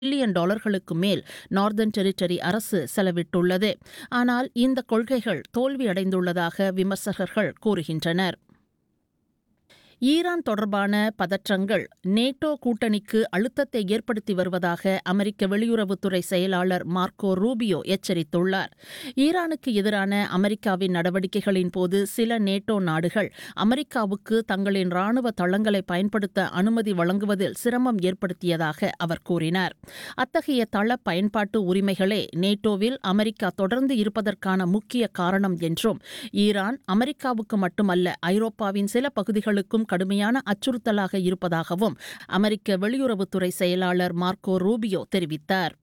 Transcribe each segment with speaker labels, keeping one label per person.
Speaker 1: Billion டாலர்களுக்கு மேல் northern territory அரசு செலவிட்டுள்ளது ஆனால் இந்த கொள்கைகள் தோல்வியடைந்துள்ளதாக விமர்சகர்கள் கூறுகின்றனர் ஈரான் தொடர்பான பதற்றங்கள் நேட்டோ கூட்டணிக்கு அழுத்தத்தை ஏற்படுத்தி வருவதாக அமெரிக்க வெளியுறவுத்துறை செயலாளர் மார்க்கோ ரூபியோ எச்சரித்துள்ளார் ஈரானுக்கு எதிரான அமெரிக்காவின் நடவடிக்கைகளின் போது சில நேட்டோ நாடுகள் அமெரிக்காவுக்கு தங்களின் ராணுவ தளங்களை பயன்படுத்த அனுமதி வழங்குவதில் சிரமம் ஏற்படுத்தியதாக அவர் கூறினார் அத்தகைய தள பயன்பாட்டு உரிமைகளே நேட்டோவில் அமெரிக்கா தொடர்ந்து இருப்பதற்கான முக்கிய காரணம் என்றும் ஈரான் அமெரிக்காவுக்கு மட்டுமல்ல ஐரோப்பாவின் சில பகுதிகளுக்கும் கடுமையான அச்சுறுத்தலாக இருப்பதாகவும் அமெரிக்க வெளியுறவுத்துறை செயலாளர் மார்க்கோ ரூபியோ தெரிவித்தார்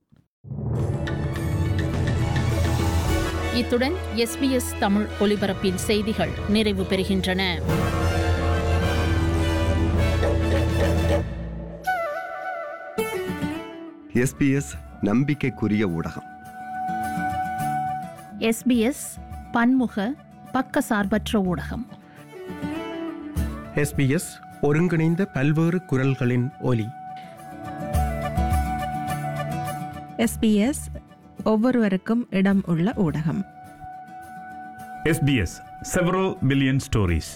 Speaker 1: இத்துடன் எஸ்பிஎஸ் தமிழ் ஒலிபரப்பின் செய்திகள் நிறைவு பெறுகின்றன
Speaker 2: எஸ்பிஎஸ் நம்பிக்கைக்குரிய ஊடகம்
Speaker 1: எஸ்பிஎஸ் பன்முக பக்கசார்பற்ற ஊடகம்
Speaker 3: எஸ்பிஎஸ் ஒருங்கிணைந்த பல்வேறு குரல்களின் ஒலி
Speaker 4: எஸ்பிஎஸ் ஒவ்வொருவருக்கும் இடம் உள்ள ஊடகம்
Speaker 5: SBS several billion stories.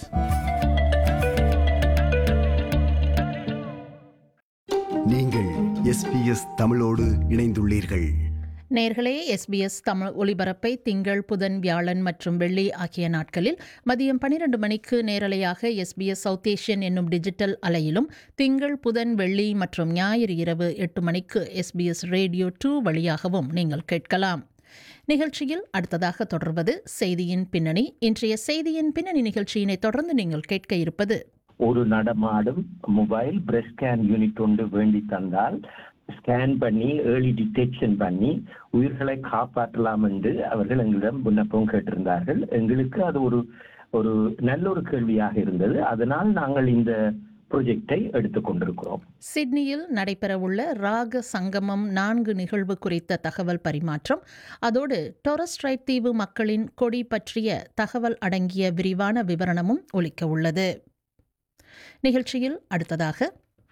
Speaker 2: நீங்கள் எஸ்பிஎஸ் தமிழோடு இணைந்துள்ளீர்கள்
Speaker 1: நேர்களே எஸ்பிஎஸ் தமிழ் ஒலிபரப்பை திங்கள் புதன் வியாழன் மற்றும் வெள்ளி ஆகிய நாட்களில் மதியம் பனிரெண்டு மணிக்கு நேரலையாக எஸ்பிஎஸ் சவுத் ஏஷியன் என்னும் டிஜிட்டல் அலையிலும் திங்கள் புதன் வெள்ளி மற்றும் ஞாயிறு இரவு எட்டு மணிக்கு எஸ்பிஎஸ் ரேடியோ டூ வழியாகவும் நீங்கள் கேட்கலாம் நிகழ்ச்சியில் அடுத்ததாக தொடர்வது செய்தியின் பின்னணி இன்றைய செய்தியின் பின்னணி நிகழ்ச்சியினை தொடர்ந்து நீங்கள் கேட்க இருப்பது
Speaker 6: ஒரு நடமாடும் மொபைல் பிரஸ்ட் ஸ்கேன் யூனிட் ஒன்று வேண்டி தந்தால் ஸ்கேன் பண்ணி ஏர்லி டிடெக்ஷன் பண்ணி உயிர்களை காப்பாற்றலாம் என்று அவர்கள் எங்களிடம் விண்ணப்பம் கேட்டிருந்தார்கள் எங்களுக்கு அது ஒரு ஒரு நல்ல ஒரு கேள்வியாக இருந்தது அதனால் நாங்கள் இந்த ப்ரொஜெக்டை எடுத்துக்கொண்டிருக்கிறோம்
Speaker 1: சிட்னியில் நடைபெறவுள்ள ராக சங்கமம் நான்கு நிகழ்வு குறித்த தகவல் பரிமாற்றம் அதோடு டொரஸ்ட்ரைட் தீவு மக்களின் கொடி பற்றிய தகவல் அடங்கிய விரிவான விவரணமும் ஒலிக்க உள்ளது நிகழ்ச்சியில் அடுத்ததாக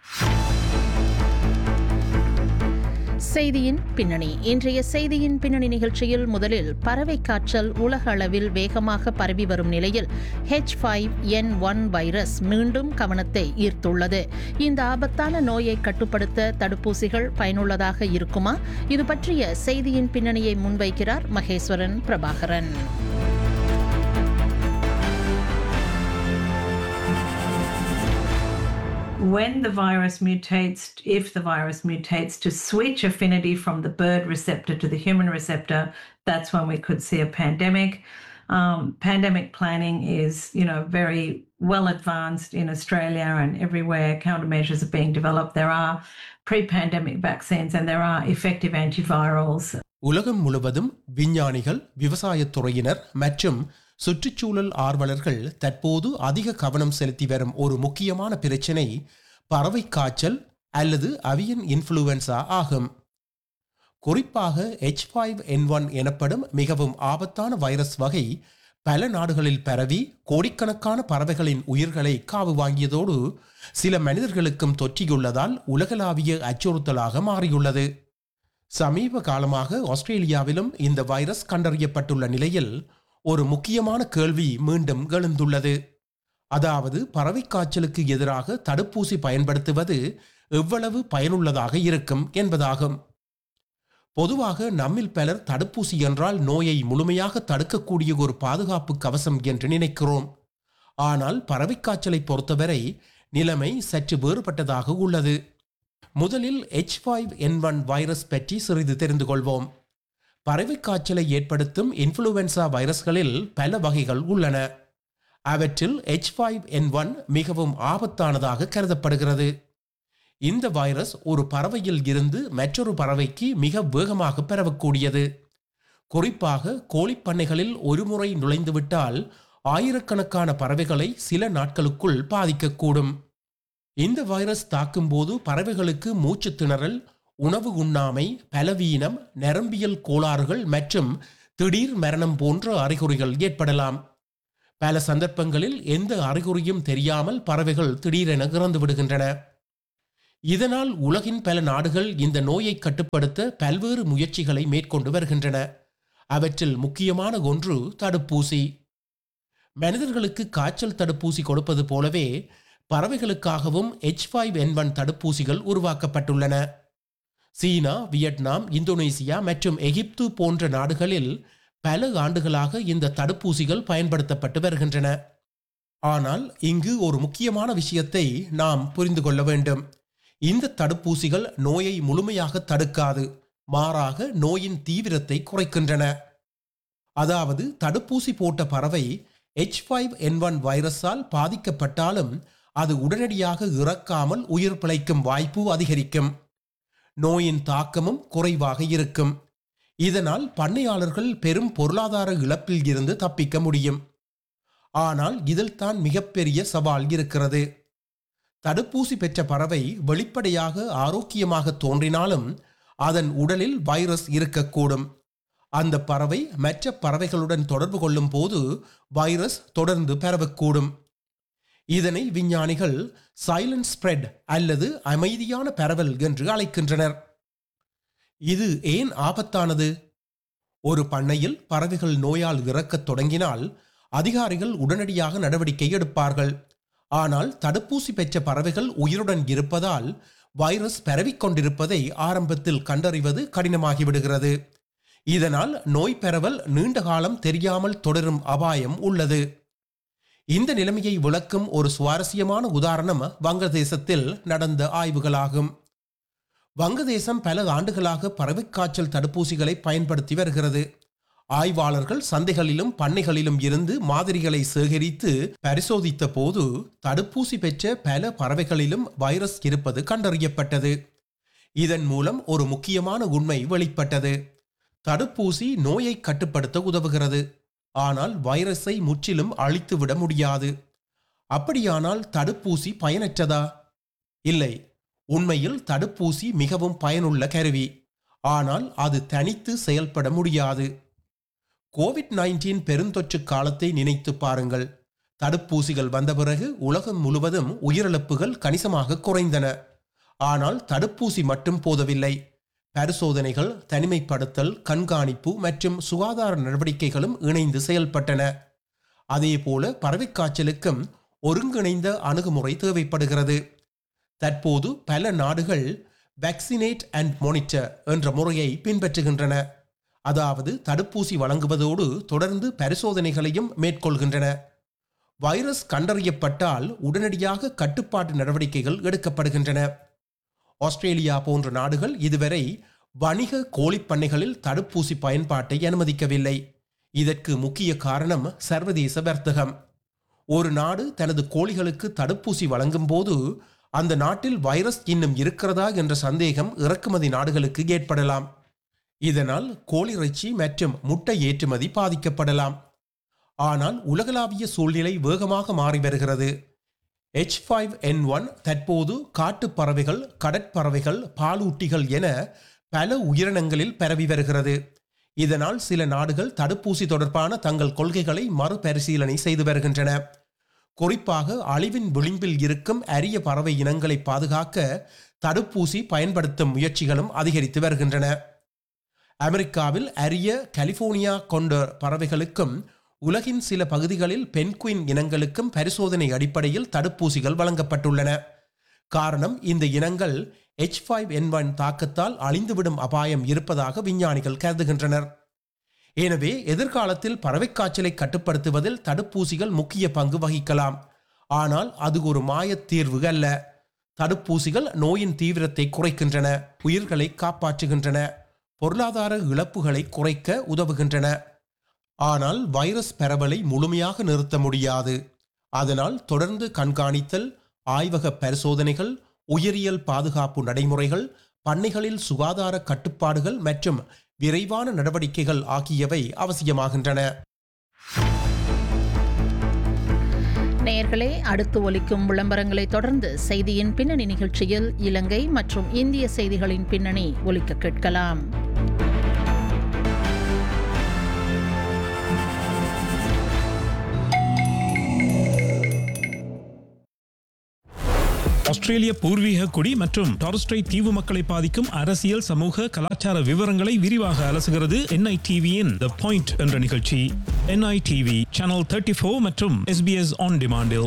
Speaker 1: செய்தியின் பின்னணி இன்றைய செய்தியின் பின்னணி நிகழ்ச்சியில் முதலில் பறவை காய்ச்சல் உலக அளவில் வேகமாக பரவி வரும் நிலையில் H five N one virus மீண்டும் கவனத்தை ஈர்த்துள்ளது இந்த ஆபத்தான நோயை கட்டுப்படுத்த தடுப்பூசிகள் பயனுள்ளதாக இருக்குமா இது பற்றிய செய்தியின் பின்னணியை முன்வைக்கிறார் Maheswaran Prabhakaran
Speaker 7: when the virus mutates, if the virus mutates to switch affinity from the bird receptor to the human receptor, that's when we could see a pandemic. Um, pandemic planning is, you know, very well advanced in Australia and everywhere. Countermeasures are being developed. There are pre-pandemic vaccines and there are effective antivirals.
Speaker 3: உலகம் முழுவதும் விஞ்ஞானிகள் விவசாயத் துறையினர் மற்றும் சுற்றுச்சூழல் ஆர்வலர்கள் தற்போது அதிக கவனம் செலுத்தி வரும் ஒரு முக்கியமான பிரச்சினை பறவை காய்ச்சல் அல்லது அவியன் இன்ஃப்ளூவன்சா ஆகும் குறிப்பாக எச் ஃபைவ் என் ஒன் எனப்படும் மிகவும் ஆபத்தான வைரஸ் வகை பல நாடுகளில் பரவி கோடிக்கணக்கான பறவைகளின் உயிர்களை காவு வாங்கியதோடு சில மனிதர்களுக்கும் தொற்றியுள்ளதால் உலகளாவிய அச்சுறுத்தலாக மாறியுள்ளது சமீப காலமாக ஆஸ்திரேலியாவிலும் இந்த வைரஸ் கண்டறியப்பட்டுள்ள நிலையில் ஒரு முக்கியமான கேள்வி மீண்டும் எழுந்துள்ளது அதாவது பறவை காய்ச்சலுக்கு எதிராக தடுப்பூசி பயன்படுத்துவது எவ்வளவு பயனுள்ளதாக இருக்கும் என்பதாகும் பொதுவாக நம்மில் பலர் தடுப்பூசி என்றால் நோயை முழுமையாக தடுக்கக்கூடிய ஒரு பாதுகாப்பு கவசம் என்று நினைக்கிறோம் ஆனால் பறவை காய்ச்சலை பொறுத்தவரை நிலைமை சற்று வேறுபட்டதாக உள்ளது முதலில் H five N one virus பற்றி சிறிது தெரிந்து கொள்வோம் பறவை காய்ச்சலை ஏற்படுத்தும் இன்ஃப்ளூவன்சா வைரஸ்களில் பல வகைகள் உள்ளன அவற்றில் எச் ஃபைவ் என் ஒன் மிகவும் ஆபத்தானதாக கருதப்படுகிறது இந்த வைரஸ் ஒரு பறவையில் இருந்து மற்றொரு பறவைக்கு மிக வேகமாக பரவக்கூடியது குறிப்பாக கோழிப்பண்ணைகளில் ஒருமுறை நுழைந்துவிட்டால் ஆயிரக்கணக்கான பறவைகளை சில நாட்களுக்குள் பாதிக்கக்கூடும் இந்த வைரஸ் தாக்கும்போது பறவைகளுக்கு மூச்சு திணறல் உணவு உண்ணாமை பலவீனம் நரம்பியல் கோளாறுகள் மற்றும் திடீர் மரணம் போன்ற அறிகுறிகள் ஏற்படலாம் பல சந்தர்ப்பங்களில் எந்த அறிகுறியும் தெரியாமல் பறவைகள் திடீரென இறந்து விடுகின்றன இதனால் உலகின் பல நாடுகள் இந்த நோயை கட்டுப்படுத்த பல்வேறு முயற்சிகளை மேற்கொண்டு வருகின்றன அவற்றில் முக்கியமான ஒன்று தடுப்பூசி மனிதர்களுக்கு காய்ச்சல் தடுப்பூசி கொடுப்பது போலவே பறவைகளுக்காகவும் எச் ஃபைவ் என் ஒன் தடுப்பூசிகள் உருவாக்கப்பட்டுள்ளன சீனா வியட்நாம் இந்தோனேசியா மற்றும் எகிப்து போன்ற நாடுகளில் பல ஆண்டுகளாக இந்த தடுப்பூசிகள் பயன்படுத்தப்பட்டு வருகின்றன ஆனால் இங்கு ஒரு முக்கியமான விஷயத்தை நாம் புரிந்து கொள்ள வேண்டும் இந்த தடுப்பூசிகள் நோயை முழுமையாக தடுக்காது மாறாக நோயின் தீவிரத்தை குறைக்கின்றன அதாவது தடுப்பூசி போட்ட பறவை எச் ஃபைவ் என் ஒன் வைரஸால் பாதிக்கப்பட்டாலும் அது உடனடியாக இறக்காமல் உயிர் பிழைக்கும் வாய்ப்பு அதிகரிக்கும் நோயின் தாக்கமும் குறைவாக இருக்கும் இதனால் பண்ணையாளர்கள் பெரும் பொருளாதார இழப்பில் இருந்து தப்பிக்க முடியும் ஆனால் இதில் தான் மிகப்பெரிய சவால் இருக்கிறது தடுப்பூசி பெற்ற பறவை வெளிப்படையாக ஆரோக்கியமாக தோன்றினாலும் அதன் உடலில் வைரஸ் இருக்கக்கூடும் அந்த பறவை மற்ற பறவைகளுடன் தொடர்பு கொள்ளும் போது வைரஸ் தொடர்ந்து பரவக்கூடும் இதனை விஞ்ஞானிகள் சைலண்ட் ஸ்ப்ரெட் அல்லது அமைதியான பரவல் என்று அழைக்கின்றனர் இது ஏன் ஆபத்தானது ஒரு பண்ணையில் பறவைகள் நோயால் இறக்கத் தொடங்கினால் அதிகாரிகள் உடனடியாக நடவடிக்கை எடுப்பார்கள் ஆனால் தடுப்பூசி பெற்ற பறவைகள் உயிருடன் இருப்பதால் வைரஸ் பரவிக்கொண்டிருப்பதை ஆரம்பத்தில் கண்டறிவது கடினமாகிவிடுகிறது இதனால் நோய் பரவல் நீண்ட காலம் தெரியாமல் தொடரும் அபாயம் உள்ளது இந்த நிலைமையை விளக்கும் ஒரு சுவாரஸ்யமான உதாரணம் வங்கதேசத்தில் நடந்த ஆய்வுகளாகும் வங்கதேசம் பல ஆண்டுகளாக பறவைக் காய்ச்சல் தடுப்பூசிகளை பயன்படுத்தி வருகிறது ஆய்வாளர்கள் சந்தைகளிலும் பண்ணைகளிலும் இருந்து மாதிரிகளை சேகரித்து பரிசோதித்த போது தடுப்பூசி பெற்ற பல பறவைகளிலும் வைரஸ் இருப்பது கண்டறியப்பட்டது இதன் மூலம் ஒரு முக்கியமான உண்மை வெளிப்பட்டது தடுப்பூசி நோயை கட்டுப்படுத்த உதவுகிறது ஆனால் வைரஸை முற்றிலும் அழித்துவிட முடியாது அப்படியானால் தடுப்பூசி பயனற்றதா இல்லை உண்மையில் தடுப்பூசி மிகவும் பயனுள்ள கருவி ஆனால் அது தனித்து செயல்பட முடியாது கோவிட் நைன்டீன் பெருந்தொற்று காலத்தை நினைத்து பாருங்கள் தடுப்பூசிகள் வந்த பிறகு உலகம் முழுவதும் உயிரிழப்புகள் கணிசமாக குறைந்தன ஆனால் தடுப்பூசி மட்டும் போதவில்லை பரிசோதனைகள் தனிமைப்படுத்தல் கண்காணிப்பு மற்றும் சுகாதார நடவடிக்கைகளும் இணைந்து செயல்பட்டன அதேபோல பறவைக் காய்ச்சலுக்கும் ஒருங்கிணைந்த அணுகுமுறை தேவைப்படுகிறது தற்போது பல நாடுகள் வேக்சினேட் அண்ட் மானிட்டர் என்ற முறையை பின்பற்றுகின்றன அதாவது தடுப்பூசி வழங்குவதோடு தொடர்ந்து பரிசோதனைகளையும் மேற்கொள்கின்றன வைரஸ் கண்டறியப்பட்டால் உடனடியாக கட்டுப்பாட்டு நடவடிக்கைகள் எடுக்கப்படுகின்றன ஆஸ்திரேலியா போன்ற நாடுகள் இதுவரை வணிக கோழிப்பண்ணைகளில் தடுப்பூசி பயன்பாட்டை அனுமதிக்கவில்லை இதற்கு முக்கிய காரணம் சர்வதேச வர்த்தகம் ஒரு நாடு தனது கோழிகளுக்கு தடுப்பூசி வழங்கும் போது அந்த நாட்டில் வைரஸ் இன்னும் இருக்கிறதா என்ற சந்தேகம் இறக்குமதி நாடுகளுக்கு ஏற்படலாம் இதனால் கோழி இறைச்சி மற்றும் முட்டை ஏற்றுமதி பாதிக்கப்படலாம் ஆனால் உலகளாவிய சூழ்நிலை வேகமாக மாறி வருகிறது எச் ஃபைவ் என் ஒன் தற்போது காட்டுப் பறவைகள் கடற்பறவைகள் பாலூட்டிகள் என பல உயிரினங்களில் பரவி வருகிறது இதனால் சில நாடுகள் தடுப்பூசி தொடர்பான தங்கள் கொள்கைகளை மறுபரிசீலனை செய்து வருகின்றன குறிப்பாக அழிவின் விளிம்பில் இருக்கும் அரிய பறவை இனங்களை பாதுகாக்க தடுப்பூசி பயன்படுத்தும் முயற்சிகளும் அதிகரித்து வருகின்றன அமெரிக்காவில் அரிய கலிபோர்னியா கொண்ட பறவைகளுக்கும் உலகின் சில பகுதிகளில் பென்குயின் இனங்களுக்கும் பரிசோதனை அடிப்படையில் தடுப்பூசிகள் வழங்கப்பட்டுள்ளன காரணம் இந்த இனங்கள் எச் ஃபைவ் என் ஒன் தாக்கத்தால் அழிந்துவிடும் அபாயம் இருப்பதாக விஞ்ஞானிகள் கருதுகின்றனர் எனவே எதிர்காலத்தில் பறவைக் காய்ச்சலை கட்டுப்படுத்துவதில் தடுப்பூசிகள் முக்கிய பங்கு வகிக்கலாம் ஆனால் அது ஒரு மாயத் தீர்வு அல்ல தடுப்பூசிகள் நோயின் தீவிரத்தை குறைக்கின்றன உயிர்களை காப்பாற்றுகின்றன பொருளாதார இழப்புகளை குறைக்க உதவுகின்றன ஆனால் வைரஸ் பரவலை முழுமையாக நிறுத்த முடியாது அதனால் தொடர்ந்து கண்காணித்தல் ஆய்வக பரிசோதனைகள் உயிரியல் பாதுகாப்பு நடைமுறைகள் பண்ணைகளில் சுகாதார கட்டுப்பாடுகள் மற்றும் விரைவான நடவடிக்கைகள் ஆகியவை அவசியமாகின்றன
Speaker 1: நேயர்களே அடுத்து ஒலிக்கும் விளம்பரங்களை தொடர்ந்து செய்தியின் பின்னணி நிகழ்ச்சியில் இலங்கை மற்றும் இந்திய செய்திகளின் பின்னணி ஒலிக்க கேட்கலாம்
Speaker 8: ஆஸ்திரேலிய பூர்வீக குடி மற்றும் டாரஸ்ட்ரைட் தீவு மக்களை பாதிக்கும் அரசியல் சமூக கலாச்சார விவரங்களை விரிவாக அலசுகிறது என்ஐடிவியின் த பாயிண்ட் என்ற நிகழ்ச்சி என்ஐடிவி சேனல் தேர்ட்டி ஃபோர் மற்றும் எஸ்பிஎஸ் ஆன் டிமாண்டில்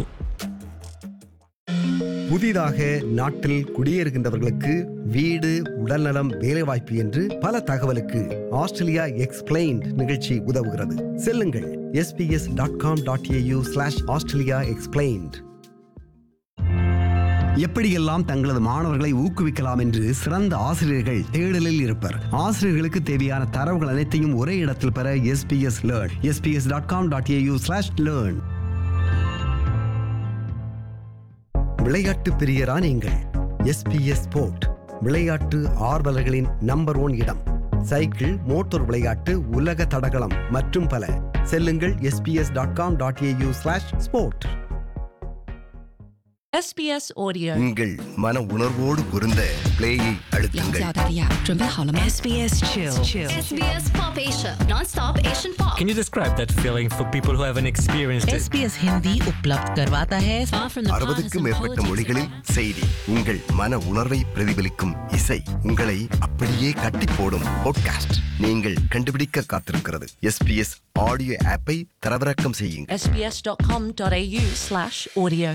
Speaker 2: புதிதாக நாட்டில் குடியேறுகின்றவர்களுக்கு வீடு உடல்நலம் வேலைவாய்ப்பு என்று பல தகவலுக்கு ஆஸ்திரேலியா எக்ஸ்பிளைன்ட் நிகழ்ச்சி உதவுகிறது செல்லுங்கள் SBS dot com dot AU slash Australia explained எப்படியெல்லாம் தங்களது மாணவர்களை ஊக்குவிக்கலாம் என்று சிறந்த ஆசிரியர்கள் தேடலில் இருப்பர் ஆசிரியர்களுக்கு தேவையான தரவுகள் அனைத்தையும் ஒரே இடத்தில் பெற SBS learn SBS dot com dot AU slash learn விளையாட்டு பிரியரா நீங்கள் எஸ்பிஎஸ் ஸ்போர்ட் விளையாட்டு ஆர்வலர்களின் நம்பர் ஒன் இடம் சைக்கிள் மோட்டார் விளையாட்டு உலக தடகளம் மற்றும் பல செல்லுங்கள் SBS dot com dot AU slash sport
Speaker 9: SBS Audio。
Speaker 2: உங்கள் மன உணர்வோடு பொருந்த பிளேயை அழுத்துங்கள்
Speaker 9: 大利亚准备好了吗？SBS Chill。
Speaker 10: SBS Pop Asia, non-stop Asian pop.
Speaker 11: Can you describe that feeling for people who haven't experienced it?
Speaker 9: SBS Hindi उपलब्ध करवाता है
Speaker 10: Far from the
Speaker 2: அறுபதுக்கும் மேற்பட்ட மொழிகளில் செய்தி உங்கள் மன உணர்வை பிரதிபலிக்கும் இசை உங்களை அப்படியே கட்டி போடும் பாட்காஸ்ட் நீங்கள் கண்டுபிடிக்க காத்திருக்கிறது எஸ்பிஎஸ் ஆடியோ ஆப்பை தரவிறக்கம் செய்யுங்கள்
Speaker 9: sbs.com.au/audio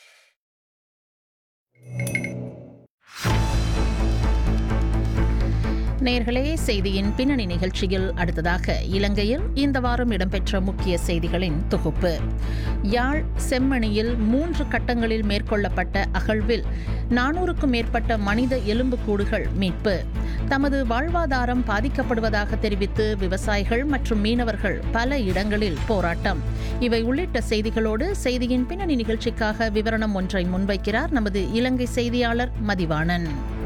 Speaker 1: நேர்களே செய்தியின் பின்னணி நிகழ்ச்சியில் அடுத்ததாக இலங்கையில் இந்த வாரம் இடம்பெற்ற முக்கிய செய்திகளின் தொகுப்பு யாழ் செம்மணியில் மூன்று கட்டங்களில் மேற்கொள்ளப்பட்ட அகழ்வில் நானூறுக்கும் மேற்பட்ட மனித எலும்புக்கூடுகள் மீட்பு தமது வாழ்வாதாரம் பாதிக்கப்படுவதாக தெரிவித்து விவசாயிகள் மற்றும் மீனவர்கள் பல இடங்களில் போராட்டம் இவை உள்ளிட்ட செய்திகளோடு செய்தியின் பின்னணி நிகழ்ச்சிக்காக விவரணம் ஒன்றை முன்வைக்கிறார் நமது இலங்கை செய்தியாளர் மதிவாணன்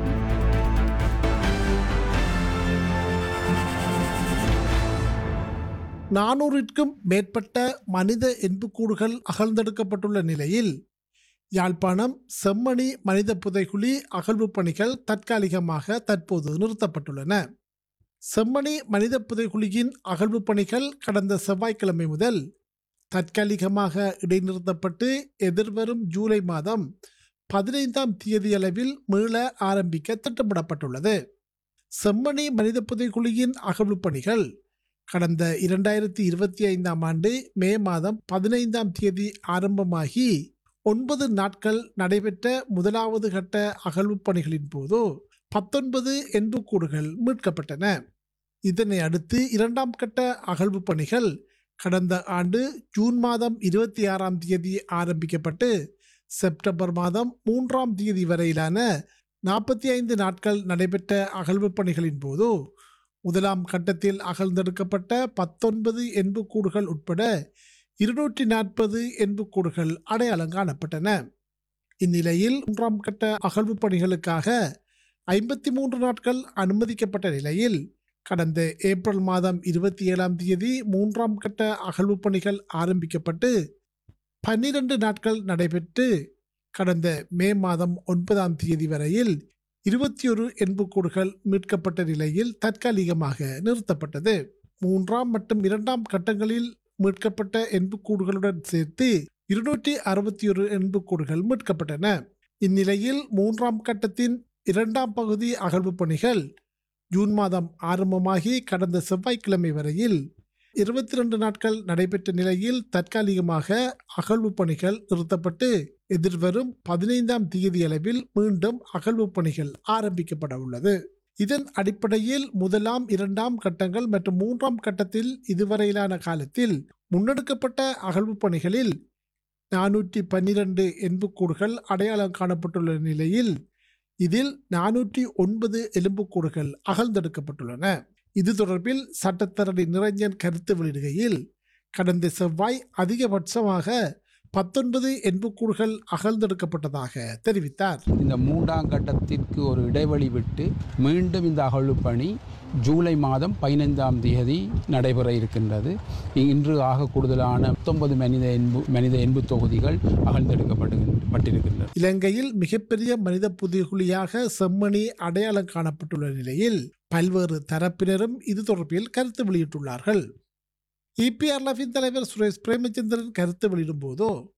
Speaker 12: நானூறிற்கும் மேற்பட்ட மனித எண்புக்கூடுகள் அகழ்ந்தெடுக்கப்பட்டுள்ள நிலையில் யாழ்ப்பாணம் செம்மணி மனித புதைகுழி அகழ்வு பணிகள் தற்காலிகமாக தற்போது நிறுத்தப்பட்டுள்ளன செம்மணி மனித புதைகுழியின் அகழ்வு பணிகள் கடந்த செவ்வாய்க்கிழமை முதல் தற்காலிகமாக இடைநிறுத்தப்பட்டு எதிர்வரும் ஜூலை மாதம் பதினைந்தாம் தேதியளவில் மீள ஆரம்பிக்க திட்டமிடப்பட்டுள்ளது செம்மணி மனித புதைகுழியின் அகழ்வு பணிகள் கடந்த இரண்டாயிரத்தி இருபத்தி ஐந்தாம் ஆண்டு மே மாதம் பதினைந்தாம் தேதி ஆரம்பமாகி ஒன்பது நாட்கள் நடைபெற்ற முதலாவது கட்ட அகழ்வு பணிகளின் போது பத்தொன்பது எண்புக்கூடுகள் மீட்கப்பட்டன இதனை அடுத்து இரண்டாம் கட்ட அகழ்வு பணிகள் கடந்த ஆண்டு ஜூன் மாதம் இருபத்தி ஆறாம் தேதி ஆரம்பிக்கப்பட்டு செப்டம்பர் மாதம் மூன்றாம் தேதி வரையிலான நாற்பத்தி ஐந்து நாட்கள் நடைபெற்ற அகழ்வு பணிகளின் போது முதலாம் கட்டத்தில் அகழ்ந்தெடுக்கப்பட்ட பத்தொன்பது எண்புக்கூடுகள் உட்பட இருநூற்றி நாற்பது எண்புக்கூடுகள் அடையாளம் காணப்பட்டன இந்நிலையில் மூன்றாம் கட்ட அகழ்வு பணிகளுக்காக ஐம்பத்தி மூன்று நாட்கள் அனுமதிக்கப்பட்ட நிலையில் கடந்த ஏப்ரல் மாதம் இருபத்தி ஏழாம் தேதி மூன்றாம் கட்ட அகழ்வு பணிகள் ஆரம்பிக்கப்பட்டு பன்னிரண்டு நாட்கள் நடைபெற்று கடந்த மே மாதம் ஒன்பதாம் தேதி வரையில் இருபத்தி ஒரு எண்புக்கூடுகள் மீட்கப்பட்ட நிலையில் தற்காலிகமாக நிறுத்தப்பட்டது மூன்றாம் மற்றும் இரண்டாம் கட்டங்களில் மீட்கப்பட்ட எண்புக்கூடுகளுடன் சேர்த்து இருநூற்றி அறுபத்தி ஒரு எண்புக்கூடுகள் மீட்கப்பட்டன இந்நிலையில் மூன்றாம் கட்டத்தின் இரண்டாம் பகுதி அகழ்வு பணிகள் ஜூன் மாதம் ஆரம்பமாகி கடந்த செவ்வாய்க்கிழமை வரையில் இருபத்தி ரெண்டு நாட்கள் நடைபெற்ற நிலையில் தற்காலிகமாக அகழ்வு பணிகள் நிறுத்தப்பட்டு எதிர்வரும் பதினைந்தாம் தேதி அளவில் மீண்டும் அகழ்வு பணிகள் ஆரம்பிக்கப்பட உள்ளது இதன் அடிப்படையில் முதலாம் இரண்டாம் கட்டங்கள் மற்றும் மூன்றாம் கட்டத்தில் இதுவரையிலான காலத்தில் முன்னெடுக்கப்பட்ட அகழ்வு பணிகளில் நானூற்றி பன்னிரண்டு எண்புக்கூடுகள் அடையாளம் காணப்பட்டுள்ள நிலையில் இதில் நானூற்றி ஒன்பது எலும்புக்கூடுகள் அகழ்ந்தெடுக்கப்பட்டுள்ளன இது தொடர்பில் சட்டத்தரணி நிரஞ்சன் கருத்து வெளியிடுகையில் கடந்த செவ்வாய் அதிகபட்சமாக பத்தொன்பது எண்புக்கூடுகள் அகழ்ந்தெடுக்கப்பட்டதாக தெரிவித்தார்
Speaker 13: இந்த மூன்றாம் கட்டத்திற்கு ஒரு இடைவெளி விட்டு மீண்டும் இந்த அகழ்வு பணி ஜூலை மாதம் பதினைந்தாம் தேதி நடைபெற இருக்கின்றது இன்று ஆக கூடுதலான பத்தொன்பது மனித எண்பு மனித எண்பு தொகுதிகள் அகழ்ந்தெடுக்கப்பட்டு பட்டிருக்கின்றன
Speaker 12: இலங்கையில் மிகப்பெரிய மனித புதைகுழியாக செம்மணி அடையாளம் காணப்பட்டுள்ள நிலையில் பல்வேறு தரப்பினரும் இது தொடர்பில் கருத்து வெளியிட்டுள்ளார்கள் இபிஆர்எஃபின் தலைவர் சுரேஷ் பிரேமச்சந்திரன் கருத்து வெளியிடும் போதோ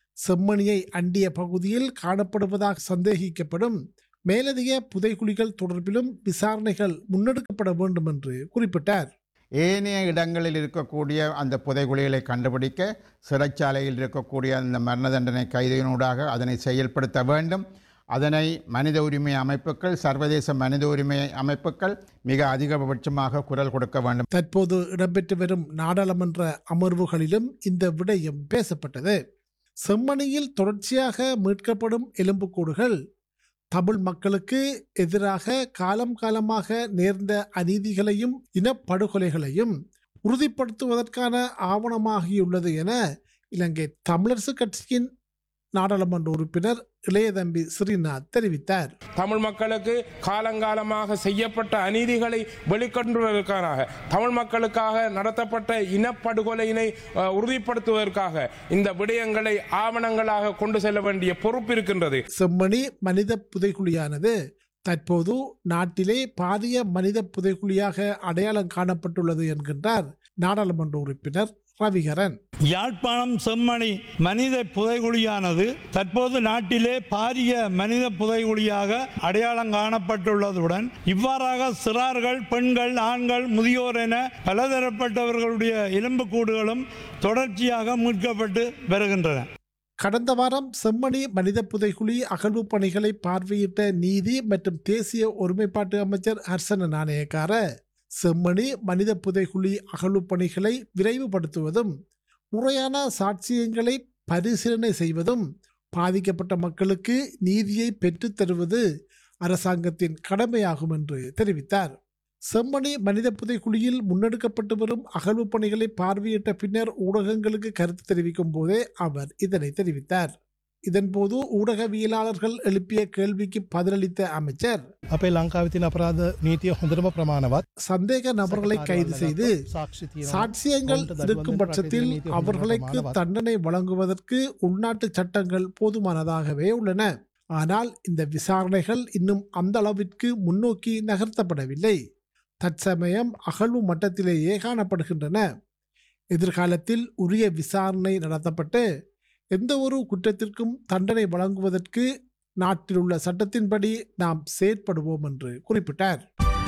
Speaker 12: செம்மணியை அண்டிய பகுதியில் காணப்படுவதாக சந்தேகிக்கப்படும் மேலதிக புதைகுழிகள் தொடர்பிலும் விசாரணைகள் முன்னெடுக்கப்பட வேண்டும் என்று குறிப்பிட்டார்
Speaker 14: ஏனைய இடங்களில் இருக்கக்கூடிய அந்த புதைகுழிகளை கண்டுபிடிக்க சிறைச்சாலையில் இருக்கக்கூடிய அந்த மரண தண்டனை கைதியினூடாக அதனை செயல்படுத்த வேண்டும் அதனை மனித உரிமை அமைப்புகள் சர்வதேச மனித உரிமை அமைப்புகள் மிக அதிகபட்சமாக குரல் கொடுக்க வேண்டும்
Speaker 12: தற்போது இடம்பெற்று வரும் நாடாளுமன்ற அமர்வுகளிலும் இந்த விடயம் பேசப்பட்டது செம்மணியில் தொடர்ச்சியாக மீட்கப்படும் எலும்புக்கூடுகள் தமிழ் மக்களுக்கு எதிராக காலம் காலமாக நேர்ந்த அநீதிகளையும் இனப்படுகொலைகளையும் உறுதிப்படுத்துவதற்கான ஆவணமாகியுள்ளது என இலங்கை தமிழரசு கட்சியின் நாடாளுமன்ற உறுப்பினர் இளையதம்பி ஸ்ரீநாத் தெரிவித்தார்
Speaker 15: தமிழ் மக்களுக்கு காலங்காலமாக செய்யப்பட்ட அநீதிகளை வெளிக்கொண்டுவதற்காக தமிழ் மக்களுக்காக நடத்தப்பட்ட இனப்படுகொலையினை அஹ், உறுதிப்படுத்துவதற்காக இந்த விடயங்களை ஆவணங்களாக கொண்டு செல்ல வேண்டிய பொறுப்பு இருக்கின்றது
Speaker 12: செம்மணி மனித புதைக்குழியானது தற்போது நாட்டிலே பாரிய மனித புதைக்குழியாக அடையாளம் காணப்பட்டுள்ளது என்கின்றார் நாடாளுமன்ற உறுப்பினர் ரவிகரன்
Speaker 16: யாழ்ப்பாணம் செம்மணி மனித புதைகுழியானது தற்போது நாட்டிலே பாரிய மனித புதைகுழியாக அடையாளம் காணப்பட்டுள்ளதுடன் இவ்வாறாக சிறார்கள் பெண்கள் ஆண்கள் முதியோர் என பலதரப்பட்டவர்களுடைய எலும்புக்கூடுகளும் தொடர்ச்சியாக மீட்கப்பட்டு வருகின்றன
Speaker 12: கடந்த வாரம் செம்மணி மனித புதைக்குழி அகழ்வு பணிகளை பார்வையிட்ட நீதி மற்றும் தேசிய ஒருமைப்பாட்டு அமைச்சர் ஹர்சன நாணயக்கார செம்மணி மனித புதைக்குழி அகழ்வு பணிகளை விரைவுபடுத்துவதும் முறையான சாட்சியங்களை பரிசீலனை செய்வதும் பாதிக்கப்பட்ட மக்களுக்கு நீதியை பெற்றுத் தருவது அரசாங்கத்தின் கடமையாகும் என்று தெரிவித்தார் செம்மணி மனித புதைக்குழியில் முன்னெடுக்கப்பட்டு வரும் அகழ்வு பணிகளை பார்வையிட்ட பின்னர் ஊடகங்களுக்கு கருத்து தெரிவிக்கும் போதே அவர் இதனை தெரிவித்தார் இதன்போது ஊடகவியலாளர்கள் எழுப்பிய கேள்விக்கு பதிலளித்த அமைச்சர்
Speaker 17: අපේ ලංකාවේ තියෙන අපරාධ නීතිය හොඳටම ප්‍රමාණවත්
Speaker 12: சந்தேக நபர்களை கைது செய்து சாட்சியங்கள் இருக்கும் பட்சத்தில் அவர்களுக்கு தண்டனை வழங்குவதற்கு உள்நாட்டு சட்டங்கள் போதுமானதாகவே உள்ளன ஆனால் இந்த விசாரணைகள் இன்னும் அந்த அளவிற்கு முன்னோக்கி நகர்த்தப்படவில்லை தற்சமயம் அகழ்வு மட்டத்திலேயே காணப்படுகின்றன எதிர்காலத்தில் உரிய விசாரணை நடத்தப்பட்டு எந்த ஒரு குற்றத்திற்கும் தண்டனை வழங்குவதற்கு நாட்டில் உள்ள சட்டத்தின்படி நாம் செயற்படுவோம் என்று குறிப்பிட்டார்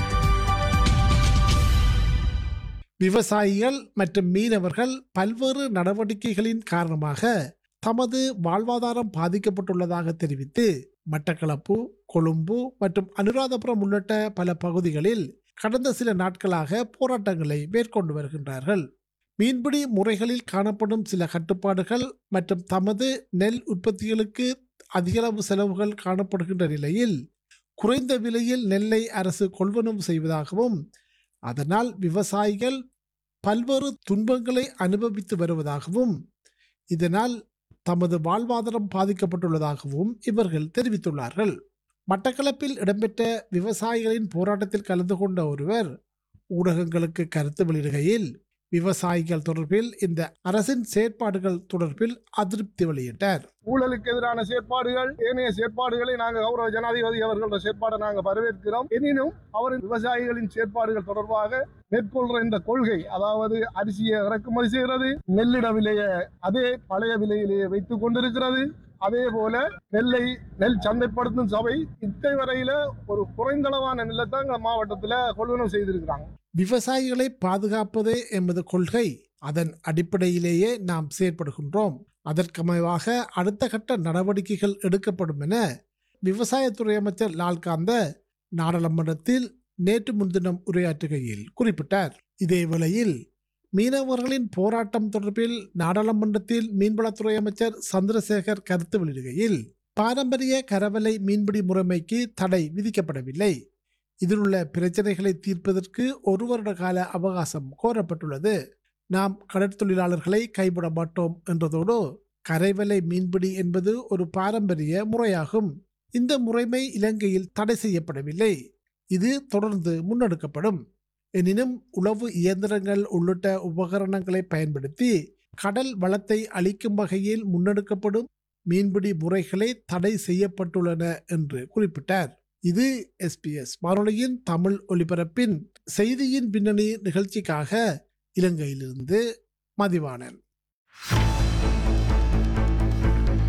Speaker 12: விவசாயிகள் மற்றும் மீனவர்கள் பல்வேறு நடவடிக்கைகளின் காரணமாக தமது வாழ்வாதாரம் பாதிக்கப்பட்டுள்ளதாக தெரிவித்து மட்டக்களப்பு கொழும்பு மற்றும் அனுராதபுரம் உள்ளிட்ட பல பகுதிகளில் கடந்த சில நாட்களாக போராட்டங்களை மேற்கொண்டு வருகின்றார்கள் மீன்பிடி முறைகளில் காணப்படும் சில கட்டுப்பாடுகள் மற்றும் தமது நெல் உற்பத்திகளுக்கு அதிகளவு செலவுகள் காணப்படுகின்ற நிலையில் குறைந்த விலையில் நெல்லை அரசு கொள்வனவு செய்வதாகவும் அதனால் விவசாயிகள் பல்வேறு துன்பங்களை அனுபவித்து வருவதாகவும் இதனால் தமது வாழ்வாதாரம் பாதிக்கப்பட்டுள்ளதாகவும் இவர்கள் தெரிவித்துள்ளார்கள் மட்டக்களப்பில் இடம்பெற்ற விவசாயிகளின் போராட்டத்தில் கலந்து கொண்ட ஒருவர் ஊடகங்களுக்கு கருத்து வெளியிடுகையில் விவசாயிகள் தொடர்பில் இந்த அரசின் செயற்பாடுகள் தொடர்பில் அதிருப்தி வெளியிட்டார்
Speaker 18: ஊழலுக்கு எதிரான செயற்பாடுகள் ஏனைய செயற்பாடுகளை நாங்கள் கௌரவ ஜனாதிபதி அவர்களோட செயற்பாடை நாங்கள் வரவேற்கிறோம் எனினும் அவர் விவசாயிகளின் செயற்பாடுகள் தொடர்பாக மேற்கொள்ற இந்த கொள்கை அதாவது அரிசியை இறக்குமதி செய்கிறது நெல்லிட விலையை அதே பழைய விலையிலேயே வைத்துக் கொண்டிருக்கிறது அதே போல நெல்லை நெல் சந்தைப்படுத்தும் சபை இத்தை வரையில ஒரு குறைந்தளவான நெல்லை தான் எங்க மாவட்டத்துல கொள்வனவு செய்திருக்கிறாங்க
Speaker 12: விவசாயிகளை பாதுகாப்பதே எமது கொள்கை அதன் அடிப்படையிலேயே நாம் செயற்படுகின்றோம் அதற்கமைவாக அடுத்த கட்ட நடவடிக்கைகள் எடுக்கப்படும் என விவசாயத்துறை அமைச்சர் லால்காந்த நாடாளுமன்றத்தில் நேற்று முன்தினம் உரையாற்றுகையில் குறிப்பிட்டார் இதேவேளையில் மீனவர்களின் போராட்டம் தொடர்பில் நாடாளுமன்றத்தில் மீன்வளத்துறை அமைச்சர் சந்திரசேகர் கருத்து வெளியிடுகையில் பாரம்பரிய கரவலை மீன்பிடி முறைமைக்கு தடை விதிக்கப்படவில்லை இதில் உள்ள பிரச்சனைகளை தீர்ப்பதற்கு ஒரு வருட கால அவகாசம் கோரப்பட்டுள்ளது நாம் கடற்தொழிலாளர்களை கைவிட மாட்டோம் என்றதோடு கரைவலை மீன்பிடி என்பது ஒரு பாரம்பரிய முறையாகும் இந்த முறைமை இலங்கையில் தடை செய்யப்படவில்லை இது தொடர்ந்து முன்னெடுக்கப்படும் எனினும் உளவு இயந்திரங்கள் உள்ளிட்ட உபகரணங்களை பயன்படுத்தி கடல் வளத்தை அளிக்கும் வகையில் முன்னெடுக்கப்படும் மீன்பிடி முறைகளை தடை செய்யப்பட்டுள்ளன என்று குறிப்பிட்டார் இது எஸ்பிஎஸ் வானொலியின் தமிழ் ஒலிபரப்பின் செய்தியின் பின்னணி நிகழ்ச்சிக்காக இலங்கையிலிருந்து மதிவாணன்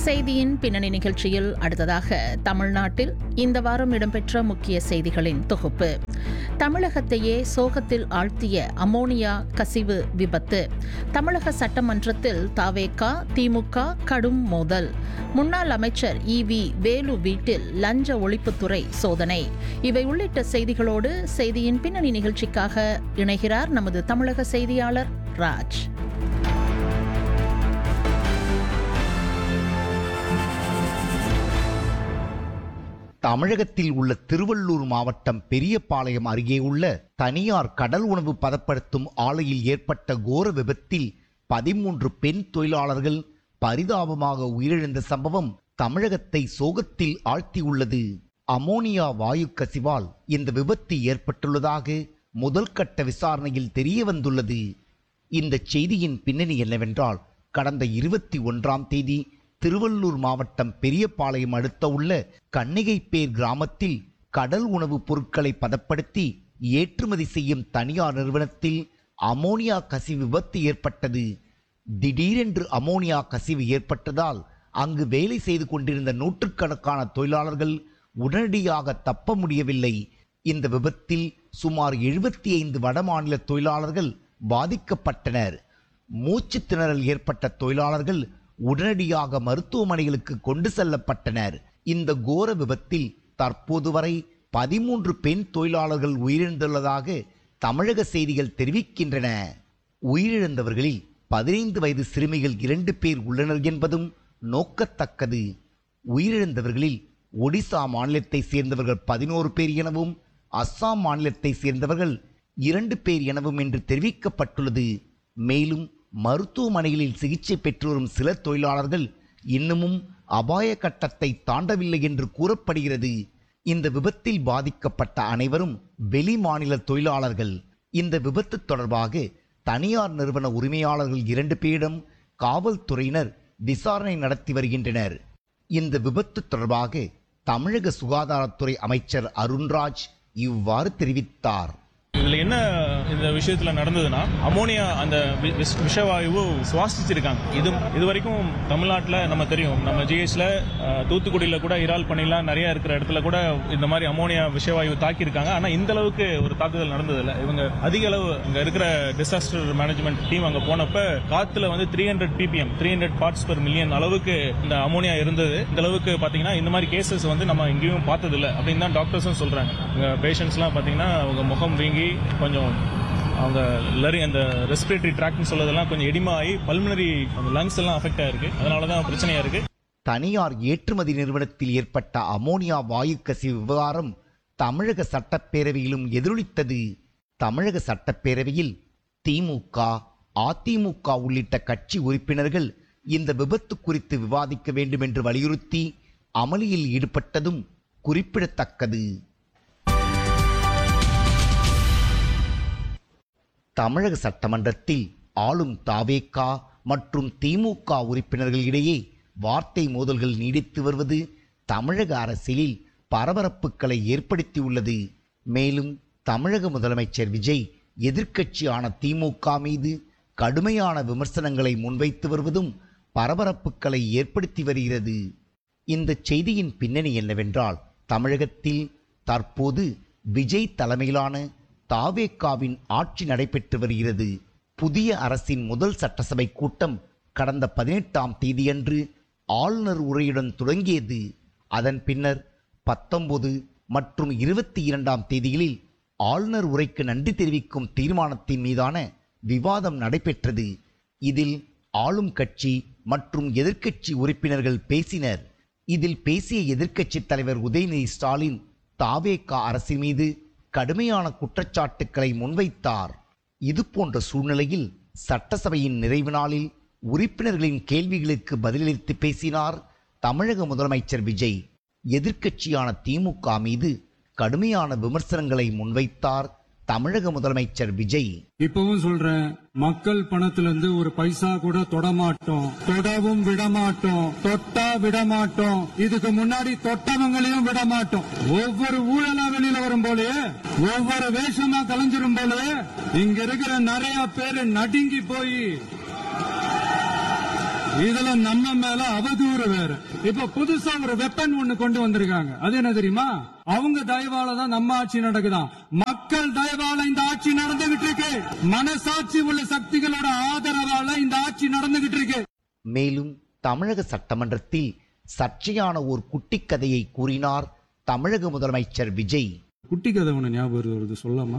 Speaker 1: செய்தியின் பின்னணி நிகழ்ச்சியில் அடுத்ததாக தமிழ்நாட்டில் இந்த வாரம் இடம்பெற்ற முக்கிய செய்திகளின் தொகுப்பு தமிழகத்தையே சோகத்தில் ஆழ்த்திய அமோனியா கசிவு விபத்து தமிழக சட்டமன்றத்தில் தாவேகா திமுக கடும் மோதல் முன்னாள் அமைச்சர் இ வி வேலு வீட்டில் லஞ்ச ஒழிப்புத்துறை சோதனை இவை உள்ளிட்ட செய்திகளோடு செய்தியின் பின்னணி நிகழ்ச்சிக்காக இணைகிறார் நமது தமிழக செய்தியாளர் ராஜ்
Speaker 19: தமிழகத்தில் உள்ள திருவள்ளூர் மாவட்டம் பெரியபாளையம் அருகே உள்ள தனியார் கடல் உணவு பதப்படுத்தும் ஆலையில் ஏற்பட்ட கோர விபத்தில் பதிமூன்று பெண் தொழிலாளர்கள் பரிதாபமாக உயிரிழந்த சம்பவம் தமிழகத்தை சோகத்தில் ஆழ்த்தியுள்ளது அமோனியா வாயு கசிவால் இந்த விபத்து ஏற்பட்டுள்ளதாக முதல் கட்ட விசாரணையில் தெரிய வந்துள்ளது இந்த செய்தியின் பின்னணி என்னவென்றால் கடந்த இருபத்தி ஒன்றாம் தேதி திருவள்ளூர் மாவட்டம் பெரியபாளையம் அடுத்த உள்ள கன்னிகைப்பேர் கிராமத்தில் கடல் உணவுப் பொருட்களை பதப்படுத்தி ஏற்றுமதி செய்யும் தனியார் நிறுவனத்தில் அமோனியா கசிவு விபத்து ஏற்பட்டது திடீரென்று அமோனியா கசிவு ஏற்பட்டதால் அங்கு வேலை செய்து கொண்டிருந்த நூற்றுக்கணக்கான தொழிலாளர்கள் உடனடியாக தப்ப முடியவில்லை இந்த விபத்தில் சுமார் எழுபத்தி ஐந்து வடமாநில தொழிலாளர்கள் பாதிக்கப்பட்டனர் மூச்சு திணறல் ஏற்பட்ட தொழிலாளர்கள் உடனடியாக மருத்துவமனைகளுக்கு கொண்டு செல்லப்பட்டனர் இந்த கோர விபத்தில் தற்போது வரை பதிமூன்று பெண் தொழிலாளர்கள் உயிரிழந்துள்ளதாக தமிழக செய்திகள் தெரிவிக்கின்றன உயிரிழந்தவர்களில் பதினைந்து வயது சிறுமிகள் இரண்டு பேர் உள்ளனர் என்பதும் நோக்கத்தக்கது உயிரிழந்தவர்களில் ஒடிசா மாநிலத்தை சேர்ந்தவர்கள் பதினோரு பேர் எனவும் அஸ்ஸாம் மாநிலத்தை சேர்ந்தவர்கள் இரண்டு பேர் எனவும் என்று தெரிவிக்கப்பட்டுள்ளது மேலும் மருத்துவமனைகளில் சிகிச்சை பெற்று வரும் சில தொழிலாளர்கள் இன்னமும் அபாய கட்டத்தை தாண்டவில்லை என்று கூறப்படுகிறது இந்த விபத்தில் பாதிக்கப்பட்ட அனைவரும் வெளி மாநில தொழிலாளர்கள் இந்த விபத்து தொடர்பாக தனியார் நிறுவன உரிமையாளர்கள் இரண்டு பேரிடம் காவல்துறையினர் விசாரணை நடத்தி வருகின்றனர் இந்த விபத்து தொடர்பாக தமிழக சுகாதாரத்துறை அமைச்சர் அருண்ராஜ் இவ்வாறு தெரிவித்தார்
Speaker 20: இதுல என்ன இந்த விஷயத்துல நடந்ததுன்னா அமோனியா அந்த வி- விஷ- விஷவாயு சுவாசிச்சிருக்காங்க இது இது வரைக்கும் தமிழ்நாட்டில் நம்ம தெரியும் நம்ம ஜிஎஸ்ல தூத்துக்குடியில கூட இறால் பண்ணிலாம் நிறைய இருக்கிற இடத்துல கூட இந்த மாதிரி அமோனியா விஷவாயு தாக்கியிருக்காங்க ஆனா இந்த அளவுக்கு ஒரு தாக்குதல் நடந்ததில்ல இவங்க அதிக அளவு அங்க இருக்கிற டிசாஸ்டர் மேனேஜ்மெண்ட் டீம் அங்க போனப்ப காத்துல வந்து three hundred PPM three hundred parts per million அளவுக்கு இந்த அமோனியா இருந்தது இந்த அளவுக்கு பாத்தீங்கன்னா இந்த மாதிரி கேசஸ் வந்து நம்ம எங்கேயும் பார்த்ததில்ல அப்படின்னு தான் டாக்டர்ஸும் சொல்றாங்க இங்க பேஷண்ட்ஸ்லாம் பாத்தீங்கன்னா அவங்க முகம் வீங்கி கொஞ்சம் அவங்க லரி அந்த ரெஸ்பிரேட்டரி ட்ராக்னு சொல்லதெல்லாம் கொஞ்சம் எடிமா ஆகி பல்மனரி அந்த லங்ஸ் எல்லாம் அஃபெக்ட் ஆயிருக்கு அதனால தான் பிரச்சனையா இருக்கு
Speaker 19: தனியார் ஏற்றுமதி நிறுவனத்தில் ஏற்பட்ட அமோனியா வாயு கசிவு விவகாரம் தமிழக சட்டப்பேரவையிலும் எதிரொலித்தது தமிழக சட்டப்பேரவையில் திமுக அதிமுக உள்ளிட்ட கட்சி உறுப்பினர்கள் இந்த விபத்து குறித்து விவாதிக்க வேண்டும் என்று வலியுறுத்தி அமளியில் ஈடுபட்டதும் குறிப்பிடத்தக்கது தமிழக சட்டமன்றத்தில் ஆளும் தாவேகா மற்றும் திமுக உறுப்பினர்களிடையே வார்த்தை மோதல்கள் நீடித்து வருவது தமிழக அரசியலில் பரபரப்புகளை ஏற்படுத்தியுள்ளது மேலும் தமிழக முதலமைச்சர் விஜய் எதிர்க்கட்சியான திமுக மீது கடுமையான விமர்சனங்களை முன்வைத்து வருவதும் பரபரப்புகளை ஏற்படுத்தி வருகிறது இந்த செய்தியின் பின்னணி என்னவென்றால் தமிழகத்தில் தற்போது விஜய் தலைமையிலான தாவேக்காவின் ஆட்சி நடைபெற்று வருகிறது புதிய அரசின் முதல் சட்டசபை கூட்டம் கடந்த பதினெட்டாம் தேதியன்று ஆளுநர் உரையுடன் தொடங்கியது அதன் பின்னர் பத்தொன்பது மற்றும் இருபத்தி இரண்டாம் தேதிகளில் ஆளுநர் உரைக்கு நன்றி தெரிவிக்கும் தீர்மானத்தின் மீதான விவாதம் நடைபெற்றது இதில் ஆளும் கட்சி மற்றும் எதிர்க்கட்சி உறுப்பினர்கள் பேசினர் இதில் பேசிய எதிர்க்கட்சித் தலைவர் உதயநிதி ஸ்டாலின் தாவேகா அரசின் மீது கடுமையான குற்றச்சாட்டுக்களை முன்வைத்தார் இது போன்ற சூழ்நிலையில் சட்டசபையின் நிறைவு நாளில் உறுப்பினர்களின் கேள்விகளுக்கு பதிலளித்து பேசினார் தமிழக முதலமைச்சர் விஜய் எதிர்க்கட்சியான திமுக மீது கடுமையான விமர்சனங்களை முன்வைத்தார் தமிழக முதலமைச்சர் விஜய்
Speaker 21: இப்பவும் சொல்றேன் மக்கள் பணத்துல இருந்து ஒரு பைசா கூட தொடமாட்டோம் தொடவும் விடமாட்டோம் தொட்டா விடமாட்டோம் இதுக்கு முன்னாடி தொட்டவங்களையும் விடமாட்டோம் ஒவ்வொரு ஊழலா வெளியில வரும் போலயே ஒவ்வொரு வேஷமா கலைஞ்சிரும் போலயே இங்க இருக்கிற நிறைய பேரு நடுங்கி போய் இதுல நம்ம மேல அவதூறு வேற இப்ப புதுசா ஒரு வெப்பன் ஒண்ணு கொண்டு வந்திருக்காங்க அது என்ன தெரியுமா அவங்க தயவால தான் நம்ம ஆட்சி நடக்குதாம் மக்கள் தயவால இந்த ஆட்சி நடந்துகிட்டு இருக்கு மனசாட்சி உள்ள சக்திகளோட ஆதரவால இந்த ஆட்சி நடந்துகிட்டு இருக்கு
Speaker 19: மேலும் தமிழக சட்டமன்றத்தில் சர்ச்சையான ஒரு குட்டி கதையை கூறினார் தமிழக முதலமைச்சர் விஜய்
Speaker 21: குட்டி கதை ஒண்ணு ஞாபகம் வருது சொல்லாமா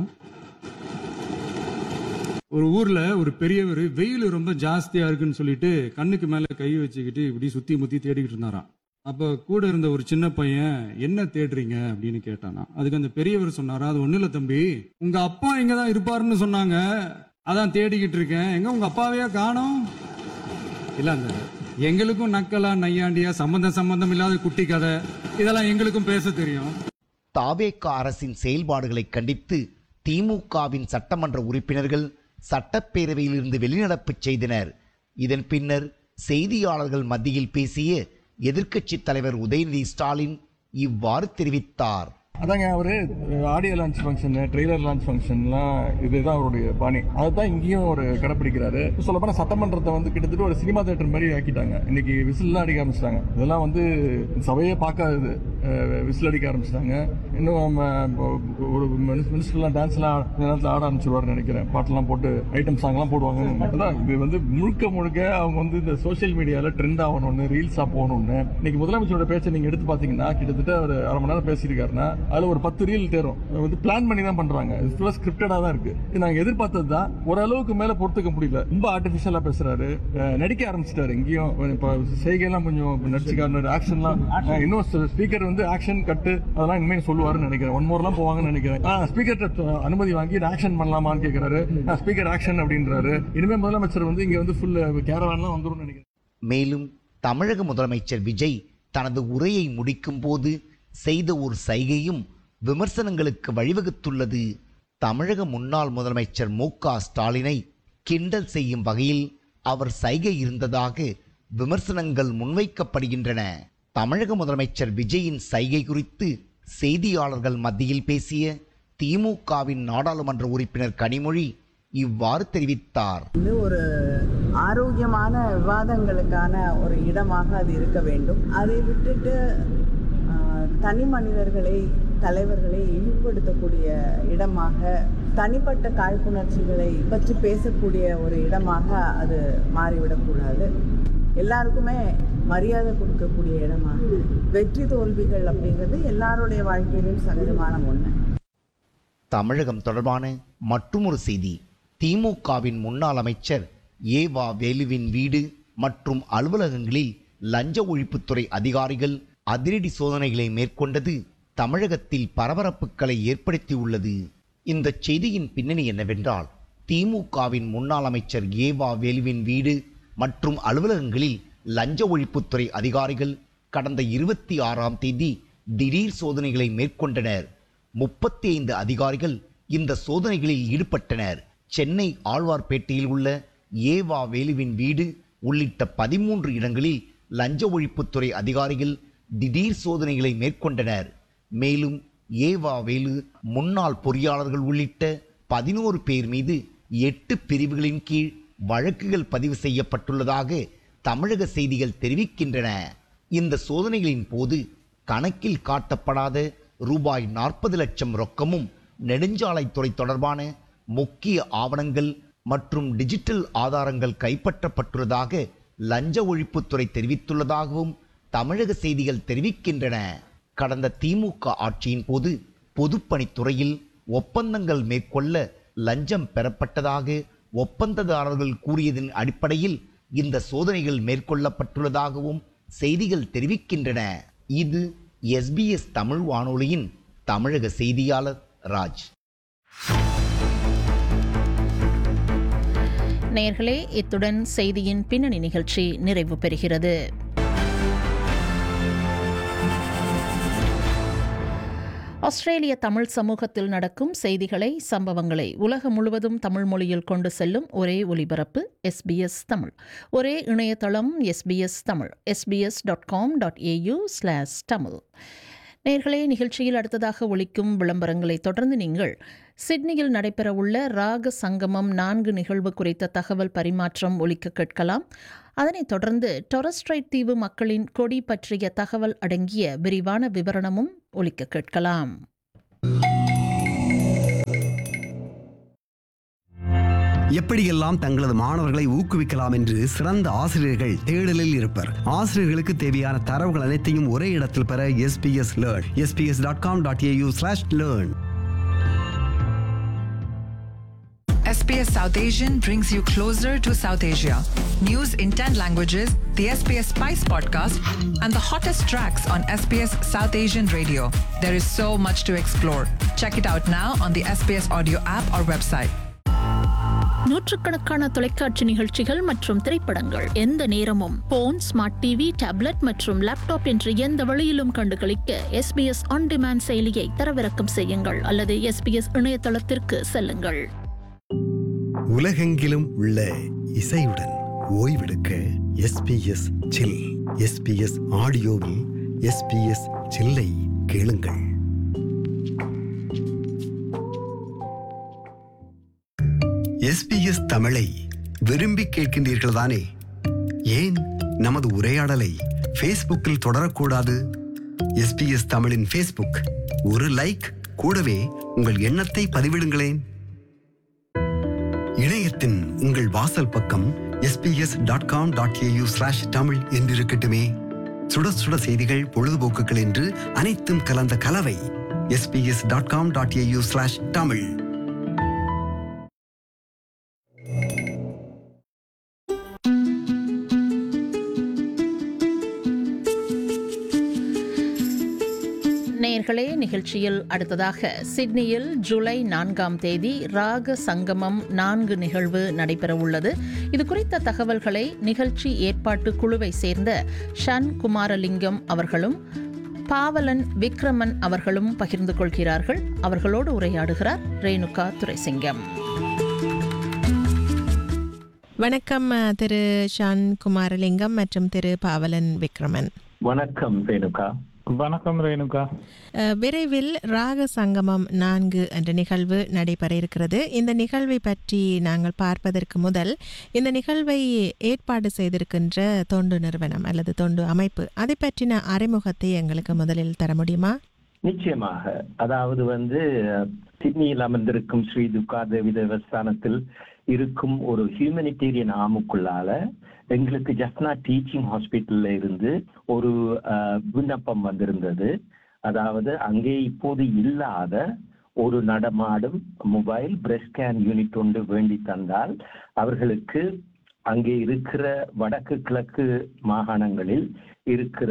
Speaker 21: ஒரு ஊர்ல ஒரு பெரியவர் வெயில் ரொம்ப ஜாஸ்தியா இருக்குன்னு சொல்லிட்டு கண்ணுக்கு மேல கை வச்சுக்கிட்டு இப்படி சுத்தி முத்தி தேடிக்கிட்டு இருந்தாராம் அப்ப கூட இருந்த ஒரு சின்ன பையன் என்ன தேடுறீங்க அப்படின்னு கேட்டானா அதுக்கு அந்த பெரியவர் சொன்னாரா அது ஒண்ணு இல்ல தம்பி உங்க அப்பா இங்கதான் இருப்பாருன்னு சொன்னாங்க அதான் தேடிக்கிட்டு இருக்கேன் எங்க உங்க அப்பாவையா காணோம் இல்ல அந்த எங்களுக்கும் நக்கலா நையாண்டியா சம்பந்தம் சம்பந்தம் இல்லாத குட்டி கதை இதெல்லாம் எங்களுக்கும் பேச தெரியும்
Speaker 19: தாவேகா அரசின் செயல்பாடுகளை கண்டித்து திமுகவின் சட்டமன்ற உறுப்பினர்கள் சட்டப்பேரவையிலிருந்து வெளிநடப்பு செய்தனர் இதன் பின்னர் செய்தியாளர்கள் மத்தியில் பேசிய எதிர்க்கட்சித் தலைவர் உதயநிதி ஸ்டாலின் இவ்வாறு தெரிவித்தார்
Speaker 4: அதாங்க அவரு audio launch function trailer launch ஃபங்க்ஷன்லாம் இதுதான் அவருடைய பாணி அதுதான் இங்கேயும் ஒரு கடைப்பிடிக்கிறாரு சொல்ல போனா சட்டமன்றத்தை வந்து கிட்டத்தட்ட ஒரு சினிமா தேட்டர் மாதிரி ஆக்கிட்டாங்க இன்னைக்கு விசில்லாம் அடிக்க ஆரம்பிச்சிட்டாங்க இதெல்லாம் வந்து சபையே பார்க்காதது விசில் அடிக்க ஆரம்பிச்சிட்டாங்க இன்னும் நம்ம இப்போ ஒரு மினிஸ்டர்லாம் டான்ஸ்லாம் நேரத்தில் ஆட ஆரம்பிச்சிருவாருன்னு நினைக்கிறேன் பாட்டெல்லாம் போட்டு ஐட்டம் சாங்லாம் போடுவாங்க அதான் இது வந்து முழுக்க முழுக்க அவங்க வந்து இந்த சோஷியல் மீடியாவில் ட்ரெண்ட் ஆகணும்னு ரீல்ஸாக போகணும்னு இன்னைக்கு முதலமைச்சரோட பேச்சை நீங்கள் எடுத்து பார்த்தீங்கன்னா கிட்டத்தட்ட ஒரு அரை மணி நேரம் பேசியிருக்காருன்னா அதில் ஒரு பத்து ரீல் தேரும் அது வந்து பிளான் பண்ணி தான் பண்றாங்க இது ஃபுல்லாக ஸ்கிரிப்டடாக தான் இருக்கு இது நாங்கள் எதிர்பார்த்தது தான் ஓரளவுக்கு மேலே பொறுத்துக்க முடியல ரொம்ப ஆர்டிஃபிஷியலாக பேசுறாரு அஹ் நடிக்க ஆரம்பிச்சிட்டாரு இங்கேயும் இப்போ செய்கையெல்லாம் கொஞ்சம் நடிச்சுக்காரு ஆக்ஷன்லாம் இன்னும் ஸ்பீக்கர் வந்து ஆக்ஷன் கட்டு அதெல்லாம் இனிமேல் சொல்லுவாருன்னு நினைக்கிறேன் ஒன் மோர்லாம் போவாங்கன்னு நினைக்கிறேன் ஸ்பீக்கர் அனுமதி வாங்கி ஆக்ஷன் பண்ணலாமான்னு கேட்கிறாரு ஸ்பீக்கர் ஆக்ஷன் அப்படின்றாரு இனிமேல் முதலமைச்சர் வந்து இங்க வந்து ஃபுல் கேரவான்லாம் வந்துடும் நினைக்கிறேன்
Speaker 19: மேலும் தமிழக முதலமைச்சர் விஜய் தனது உரையை முடிக்கும் போது செய்த ஒரு சைகையும் விமர்சனங்களுக்கு வழிவகுத்துள்ளது தமிழக முன்னாள் முதலமைச்சர் மு க ஸ்டாலினை கிண்டல் செய்யும் வகையில் அவர் சைகை இருந்ததாக விமர்சனங்கள் முன்வைக்கப்படுகின்றன தமிழக முதலமைச்சர் விஜயின் சைகை குறித்து செய்தியாளர்கள் மத்தியில் பேசிய திமுகவின் நாடாளுமன்ற உறுப்பினர் கனிமொழி இவ்வாறு தெரிவித்தார்
Speaker 22: வந்து ஒரு ஆரோக்கியமான விவாதங்களுக்கான ஒரு இடமாக அது இருக்க வேண்டும் அதை விட்டுட்டு ஆஹ், தனி மனிதர்களை தலைவர்களை இழிவுபடுத்தக்கூடிய இடமாக தனிப்பட்ட காழ்ப்புணர்ச்சிகளை பற்றி பேசக்கூடிய ஒரு இடமாக அது மாறிவிடக்கூடாது எல்லாருக்குமே மரியாதை கொடுக்கக்கூடிய இடமாக வெற்றி தோல்விகள் அப்படிங்கிறது எல்லாருடைய வாழ்க்கையிலும் சகஜமான ஒன்று
Speaker 19: தமிழகம் தொடர்பான மற்றுமொரு செய்தி திமுகவின் முன்னாள் அமைச்சர் ஏவா வேலுவின் வீடு மற்றும் அலுவலகங்களில் லஞ்ச ஒழிப்புத்துறை அதிகாரிகள் அதிரடி சோதனைகளை மேற்கொண்டது தமிழகத்தில் பரபரப்புகளை ஏற்படுத்தியுள்ளது இந்த செய்தியின் பின்னணி என்னவென்றால் திமுகவின் முன்னாள் அமைச்சர் ஏவா வேலுவின் வீடு மற்றும் அலுவலகங்களில் லஞ்ச ஒழிப்புத்துறை அதிகாரிகள் கடந்த இருபத்தி ஆறாம் தேதி திடீர் சோதனைகளை மேற்கொண்டனர் முப்பத்தி ஐந்து அதிகாரிகள் இந்த சோதனைகளில் ஈடுபட்டனர் சென்னை ஆழ்வார்பேட்டையில் உள்ள ஏவா வேலுவின் வீடு உள்ளிட்ட பதிமூன்று இடங்களில் லஞ்ச ஒழிப்புத்துறை அதிகாரிகள் திடீர் சோதனைகளை மேற்கொண்டனர் மேலும் ஏவா வேலு முன்னாள் பொறியாளர்கள் உள்ளிட்ட பதினோரு பேர் மீது எட்டு பிரிவுகளின் கீழ் வழக்குகள் பதிவு செய்யப்பட்டுள்ளதாக தமிழக செய்திகள் தெரிவிக்கின்றன இந்த சோதனைகளின் போது கணக்கில் காட்டப்படாத ரூபாய் நாற்பது லட்சம் ரொக்கமும் நெடுஞ்சாலைத்துறை தொடர்பான முக்கிய ஆவணங்கள் மற்றும் டிஜிட்டல் ஆதாரங்கள் கைப்பற்றப்பட்டுள்ளதாக லஞ்ச ஒழிப்புத்துறை தெரிவித்துள்ளதாகவும் தமிழக செய்திகள் தெரிவிக்கின்றன கடந்த திமுக ஆட்சியின் போது பொதுப்பணித்துறையில் ஒப்பந்தங்கள் மேற்கொள்ள லஞ்சம் பெறப்பட்டதாக ஒப்பந்ததாரர்கள் கூறியதன் அடிப்படையில் இந்த சோதனைகள் மேற்கொள்ளப்பட்டுள்ளதாகவும் செய்திகள் தெரிவிக்கின்றன இது எஸ்பிஎஸ் தமிழ் வானொலியின் தமிழக செய்தியாளர் ராஜ்
Speaker 1: நேர்களே இத்துடன் செய்தியின் பின்னணி நிகழ்ச்சி நிறைவு பெறுகிறது ஆஸ்திரேலிய தமிழ் சமூகத்தில் நடக்கும் செய்திகளை சம்பவங்களை உலகம் முழுவதும் தமிழ் மொழியில் கொண்டு செல்லும் ஒரே ஒலிபரப்பு எஸ்பிஎஸ் தமிழ் ஒரே இணையதளம் SBS Tamil SBS dot com dot AU slash Tamil நேர்களே நிகழ்ச்சியில் அடுத்ததாக ஒலிக்கும் விளம்பரங்களை தொடர்ந்து நீங்கள் சிட்னியில் நடைபெறவுள்ள ராக சங்கமம் நான்கு நிகழ்வு குறித்த தகவல் பரிமாற்றம் ஒலிக்க கேட்கலாம் அதனைத் தொடர்ந்து டொரஸ்ட்ரைட் தீவு மக்களின் கொடி பற்றிய தகவல் அடங்கிய விரிவான விவரணமும் ஒலிக்க கேட்கலாம்
Speaker 2: எப்படியெல்லாம் தங்களது மாணவர்களை ஊக்குவிக்கலாம் என்று சிறந்த ஆசிரியர்கள் தேடலில் இருப்பர் ஆசிரியர்களுக்கு தேவையான தரவுகள் அனைத்தையும் ஒரே இடத்தில் பெற SBS learn SBS dot com dot AU slash learn
Speaker 5: SBS South Asian brings you closer to South Asia. News in 10 languages, the SBS Spice podcast, and the hottest tracks on SBS South Asian radio. There is so much to explore. Check it out now on the SBS audio app or website.
Speaker 1: நூற்றுக்கணக்கான தொலைக்காட்சி நிகழ்ச்சிகள் மற்றும் திரைப்படங்கள் எந்த நேரமும் phone smart TV tablet மற்றும் laptop என்று எந்த வழியிலும் கண்டுகளிக்க எஸ்பிஎஸ் ஆன் டிமாண்ட் செயலியை தரவிறக்கம் செய்யுங்கள் அல்லது எஸ்பிஎஸ் இணையதளத்திற்கு செல்லுங்கள்
Speaker 2: உலகெங்கிலும் உள்ள இசையுடன் ஓய்வெடுக்க எஸ்பிஎஸ் சில் எஸ்பிஎஸ் ஆடியோவில் எஸ்பிஎஸ் சில்லை கேளுங்கள் எஸ்பிஎஸ் தமிழை விரும்பி கேட்கின்றீர்கள் தானே ஏன் நமது உரையாடலை ஃபேஸ்புக்கில் தொடரக்கூடாது எஸ்பிஎஸ் தமிழின் ஃபேஸ்புக் ஒரு லைக் கூடவே உங்கள் எண்ணத்தை பதிவிடுங்களேன் இணையத்தின் உங்கள் வாசல் பக்கம் SBS dot com dot AU slash Tamil என்றிருக்கட்டுமே சுட சுட செய்திகள் பொழுதுபோக்குகள் என்று அனைத்தும் கலந்த கலவை SBS dot com dot AU slash Tamil
Speaker 1: நேயர்களே நிகழ்ச்சியில் அடுத்ததாக சிட்னியில் ஜூலை நான்காம் தேதி ராக சங்கமம் நான்கு நிகழ்வு நடைபெறவுள்ளது இது குறித்த தகவல்களை நிகழ்ச்சி ஏற்பாட்டு குழுவை சேர்ந்த ஷன் குமாரலிங்கம் அவர்களும் பாவலன் விக்ரமன் அவர்களும் பகிர்ந்து கொள்கிறார்கள் அவர்களோடு உரையாடுகிறார் ரேணுகா துரைசிங்கம்
Speaker 6: வணக்கம் அஹ், திரு ஷான் குமாரலிங்கம் மற்றும் திரு பாவலன் விக்ரமன்
Speaker 23: வணக்கம் ரேணுகா
Speaker 24: வணக்கம் ரேணுகா
Speaker 6: அஹ், விரைவில் ராக சங்கமம் நான்கு என்ற நிகழ்வு நடைபெற இருக்கிறது இந்த நிகழ்வை பற்றி நாங்கள் பார்ப்பதற்கு முதல் இந்த நிகழ்வை ஏற்பாடு செய்திருக்கின்ற தொண்டு நிறுவனம் அல்லது தொண்டு அமைப்பு அதை பற்றின அறிமுகத்தை எங்களுக்கு முதலில் தர முடியுமா
Speaker 23: நிச்சயமாக அதாவது வந்து அஹ், சிட்னியில் அமர்ந்திருக்கும் ஸ்ரீ துர்கா தேவி தேவஸ்தானத்தில் இருக்கும் ஒரு ஹியூமனிடேரியன் ஆமுக்குள்ளால எங்களுக்கு ஜஸ்னா டீச்சிங் ஹாஸ்பிட்டல்ல இருந்து ஒரு அஹ், விண்ணப்பம் வந்திருந்தது அதாவது அங்கே இப்போது இல்லாத ஒரு நடமாடும் மொபைல் பிரஸ்ட் ஸ்கேன் யூனிட் ஒன்று வேண்டி தந்தால் அவர்களுக்கு அங்கே இருக்கிற வடக்கு கிழக்கு மாகாணங்களில் இருக்கிற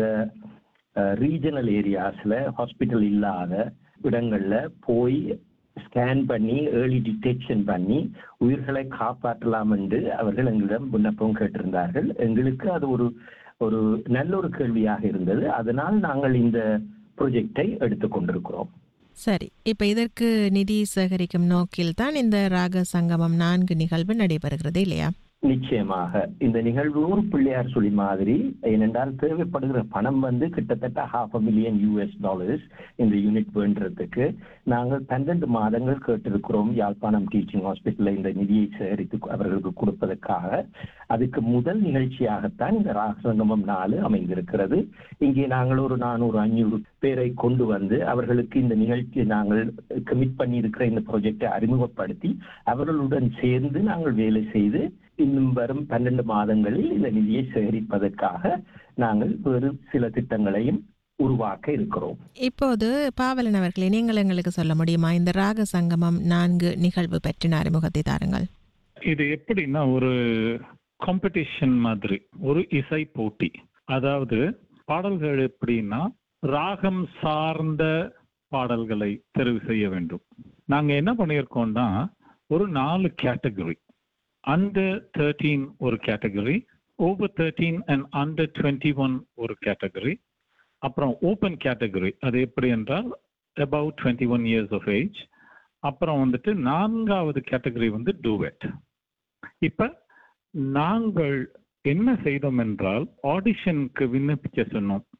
Speaker 23: ரீஜனல் ஏரியாஸ்ல ஹாஸ்பிட்டல் இல்லாத இடங்கள்ல போய் ஸ்கேன் பண்ணி ஏர்லி டிடெக்ஷன் பண்ணி உயிர்களை காப்பாற்றலாம் என்று அவர்கள் எங்களிடம் விண்ணப்பம் கேட்டிருந்தார்கள் எங்களுக்கு அது ஒரு ஒரு நல்ல ஒரு கேள்வியாக இருந்தது அதனால் நாங்கள் இந்த ப்ரொஜெக்டை எடுத்துக்கொண்டிருக்கிறோம்
Speaker 6: சரி இப்போ இதற்கு நிதி சேகரிக்கும் நோக்கில் தான் இந்த ராக சங்கமம் நான்கு நிகழ்வு நடைபெறுகிறது இல்லையா
Speaker 23: நிச்சயமாக இந்த நிகழ்வு ஒரு பிள்ளையார் சொல்லி மாதிரி ஏனென்றால் தேவைப்படுகிற பணம் வந்து கிட்டத்தட்ட half a million US dollars இந்த யூனிட் வேண்டுறதுக்கு நாங்கள் பன்னெண்டு மாதங்கள் கேட்டிருக்கிறோம் யாழ்ப்பாணம் டீச்சிங் ஹாஸ்பிட்டல்ல இந்த நிதியை சேகரித்து அவர்களுக்கு கொடுப்பதற்காக அதுக்கு முதல் நிகழ்ச்சியாகத்தான் இந்த ராசங்கமம் நாலு அமைந்திருக்கிறது இங்கே நாங்கள் ஒரு நானூறு அஞ்சூறு பேரை கொண்டு வந்து அவர்களுக்கு இந்த நிகழ்ச்சி நாங்கள் கமிட் பண்ணி இருக்கிற இந்த ப்ராஜெக்டை அறிமுகப்படுத்தி அவர்களுடன் சேர்ந்து நாங்கள் வேலை செய்து இன்னும் வரும் பன்னெண்டு மாதங்களில் இந்த நிதியை சேகரிப்பதற்காக நாங்கள் வேறு சில திட்டங்களையும் உருவாக்க இருக்கிறோம்
Speaker 6: இப்போது பாவலன் அவர்களே நீங்கள் எங்களுக்கு சொல்ல முடியுமா இந்த ராக சங்கமம் நான்கு நிகழ்வு பற்றின அறிமுகத்தை தாருங்கள்
Speaker 24: இது எப்படின்னா ஒரு காம்படிஷன் மாதிரி ஒரு இசை போட்டி அதாவது பாடல்கள் எப்படின்னா ராகம் சார்ந்த பாடல்களை தெரிவு செய்ய வேண்டும் நாங்க என்ன பண்ணியிருக்கோம்னா ஒரு நாலு கேட்டகரி அண்டர் தேர்ட்டீன் ஒரு category over thirteen and under twenty one ஒரு கேட்டகரி அப்புறம் ஓப்பன் கேட்டகரி அது எப்படி என்றால் about twenty one years of age அப்புறம் வந்துட்டு நான்காவது கேட்டகரி வந்து டூவெட் இப்ப நாங்கள் என்ன செய்தோம் என்றால் ஆடிஷனுக்கு விண்ணப்பிக்க சொன்னோம்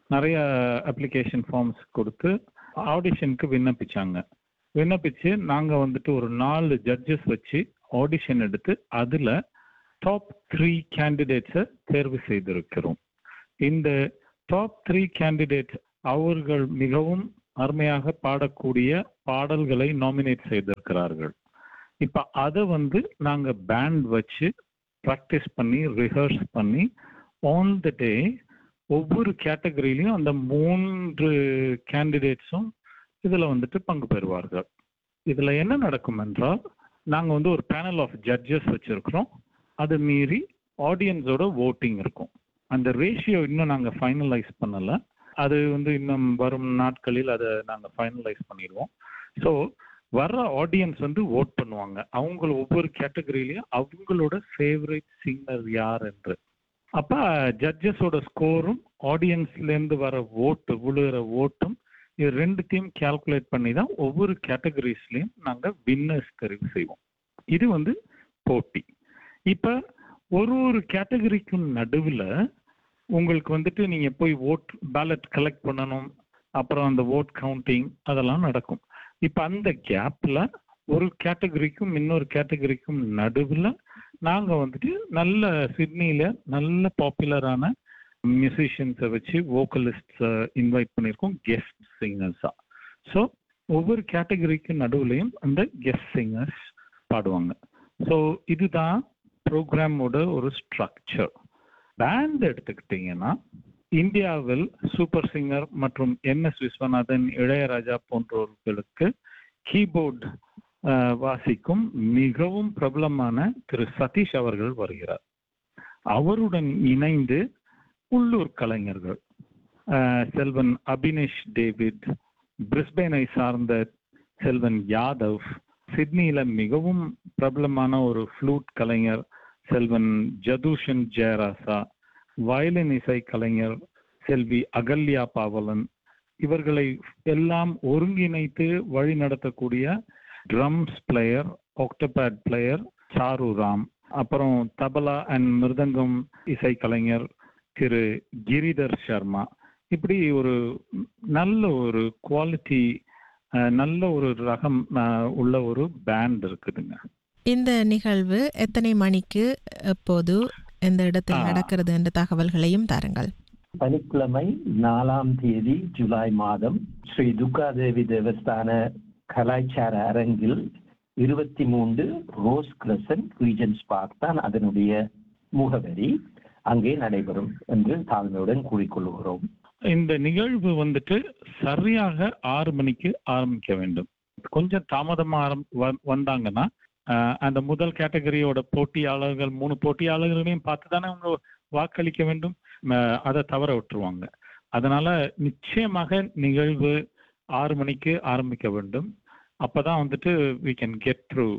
Speaker 24: நிறைய அப்ளிகேஷன் ஃபார்ம்ஸ் கொடுத்து ஆடிஷனுக்கு விண்ணப்பிச்சாங்க விண்ணப்பிச்சு நாங்க வந்துட்டு ஒரு நாலு ஜட்ஜஸ் வச்சு ஆடிஷன் எடுத்து அதுல டாப் த்ரீ கேண்டிடேட்ஸை தேர்வு செய்திருக்கிறோம் இந்த டாப் த்ரீ கேண்டிடேட் அவர்கள் மிகவும் அருமையாக பாடக்கூடிய பாடல்களை நாமினேட் செய்திருக்கிறார்கள் இப்ப அதை வந்து நாங்க பேண்ட் வச்சு ப்ராக்டிஸ் பண்ணி ரிஹர்ஸ் பண்ணி ஆன் த டே ஒவ்வொரு கேட்டகரியிலையும் அந்த மூன்று கேண்டிடேட்ஸும் இதுல வந்துட்டு பங்கு பெறுவார்கள் இதுல என்ன நடக்கும் என்றால் நாங்க வந்து ஒரு பேனல் ஆஃப் ஜட்ஜஸ் வச்சிருக்கிறோம் அது மீறி ஆடியன்ஸோட ஓட்டிங் இருக்கும் அந்த ரேஷியோ இன்னும் நாங்க ஃபைனலைஸ் பண்ணல அது வந்து இன்னும் வரும் நாட்களில் அதை நாங்க ஃபைனலைஸ் பண்ணிடுவோம் ஸோ வர்ற ஆடியன்ஸ் வந்து ஓட் பண்ணுவாங்க அவங்க ஒவ்வொரு கேட்டகரியிலையும் அவங்களோட ஃபேவரட் சிங்கர் யார் என்று அப்ப ஜட்ஜஸோட ஸ்கோரும் ஆடியன்ஸ்ல இருந்து வர ஓட்டு விழுகிற ஓட்டும் இது ரெண்டுத்தையும் கால்குலேட் பண்ணி தான் ஒவ்வொரு கேட்டகரிஸ்லயும் நாங்க வின்னர்ஸ் தெரிவு செய்வோம் இது வந்து போட்டி இப்ப ஒரு ஒரு கேட்டகரிக்கும் நடுவுல உங்களுக்கு வந்துட்டு நீங்க போய் ஓட் பேலட் கலெக்ட் பண்ணணும் அப்புறம் அந்த ஓட் கவுண்டிங் அதெல்லாம் நடக்கும் இப்ப அந்த கேப்ல ஒரு கேட்டகரிக்கும் இன்னொரு கேட்டகரிக்கும் நடுவுல நாங்க வந்துட்டு நல்ல சிட்னில நல்ல பாப்புலரான மியூசிஷியன்ஸை வச்சு வோக்கலிஸ்ட்ஸை இன்வைட் பண்ணியிருக்கோம் கெஸ்ட் சிங்கர்ஸா ஸோ ஒவ்வொரு கேட்டகரிக்கு நடுவுலையும் அந்த கெஸ்ட் சிங்கர்ஸ் பாடுவாங்க ஸோ இதுதான் ப்ரோக்ராமோட ஒரு ஸ்ட்ரக்சர் பேண்ட் எடுத்துக்கிட்டீங்கன்னா இந்தியாவில் சூப்பர் சிங்கர் மற்றும் என் எஸ் விஸ்வநாதன் இளையராஜா போன்றவர்களுக்கு கீபோர்ட் வாசிக்கும் மிகவும் பிரபலமான திரு சதீஷ் அவர்கள் வருகிறார் அவருடன் இணைந்து உள்ளூர் கலைஞர்கள் செல்வன் அபினேஷ் டேவிட் பிரிஸ்பேனை சார்ந்த செல்வன் யாதவ் சிட்னியில மிகவும் பிரபலமான ஒரு ஃப்ளூட் கலைஞர் செல்வன் ஜதுஷன் ஜெயராசா வயலின் இசை கலைஞர் செல்வி அகல்யா பாவலன் இவர்களை எல்லாம் ஒருங்கிணைத்து வழி நடத்தக்கூடிய drums player octopad player Charu Ram அப்புறம் தபலா அண்ட் மிருதங்கம் இசை கலைஞர் திரு கிரிதர் சர்மா இப்படி ஒரு நல்ல ஒரு குவாலிட்டி நல்ல ஒரு ரகம் உள்ள ஒரு பேண்ட் இருக்குதுங்க
Speaker 6: இந்த நிகழ்வு எத்தனை மணிக்கு எப்போது எந்த இடத்தில் நடக்கிறது என்ற தகவல்களையும் தாருங்கள்
Speaker 23: சனிக்கிழமை நாலாம் தேதி ஜூலை மாதம் ஸ்ரீ துர்காதேவி தேவஸ்தான கலாச்சார அரங்கில் இருபத்தி மூன்று ரோஸ் கிரசன் ரீஜன்ஸ் பார்க் தான் அதனுடைய முகவரி அங்கே நடைபெறும் என்று தாழ்மையுடன் கூறிக்கொள்கிறோம்
Speaker 24: இந்த நிகழ்வு வந்துட்டு சரியாக ஆறு மணிக்கு ஆரம்பிக்க வேண்டும் கொஞ்சம் தாமதமா ஆரம் வந்தாங்கன்னா அந்த முதல் கேட்டகரியோட போட்டியாளர்கள் மூணு போட்டியாளர்களையும் பார்த்து தானே அவங்க வாக்களிக்க வேண்டும் அதை தவற விட்டுருவாங்க அதனால நிச்சயமாக நிகழ்வு ஆறு மணிக்கு ஆரம்பிக்க வேண்டும் அப்பதான் வந்துட்டு வி கேன் கெட் த்ரூ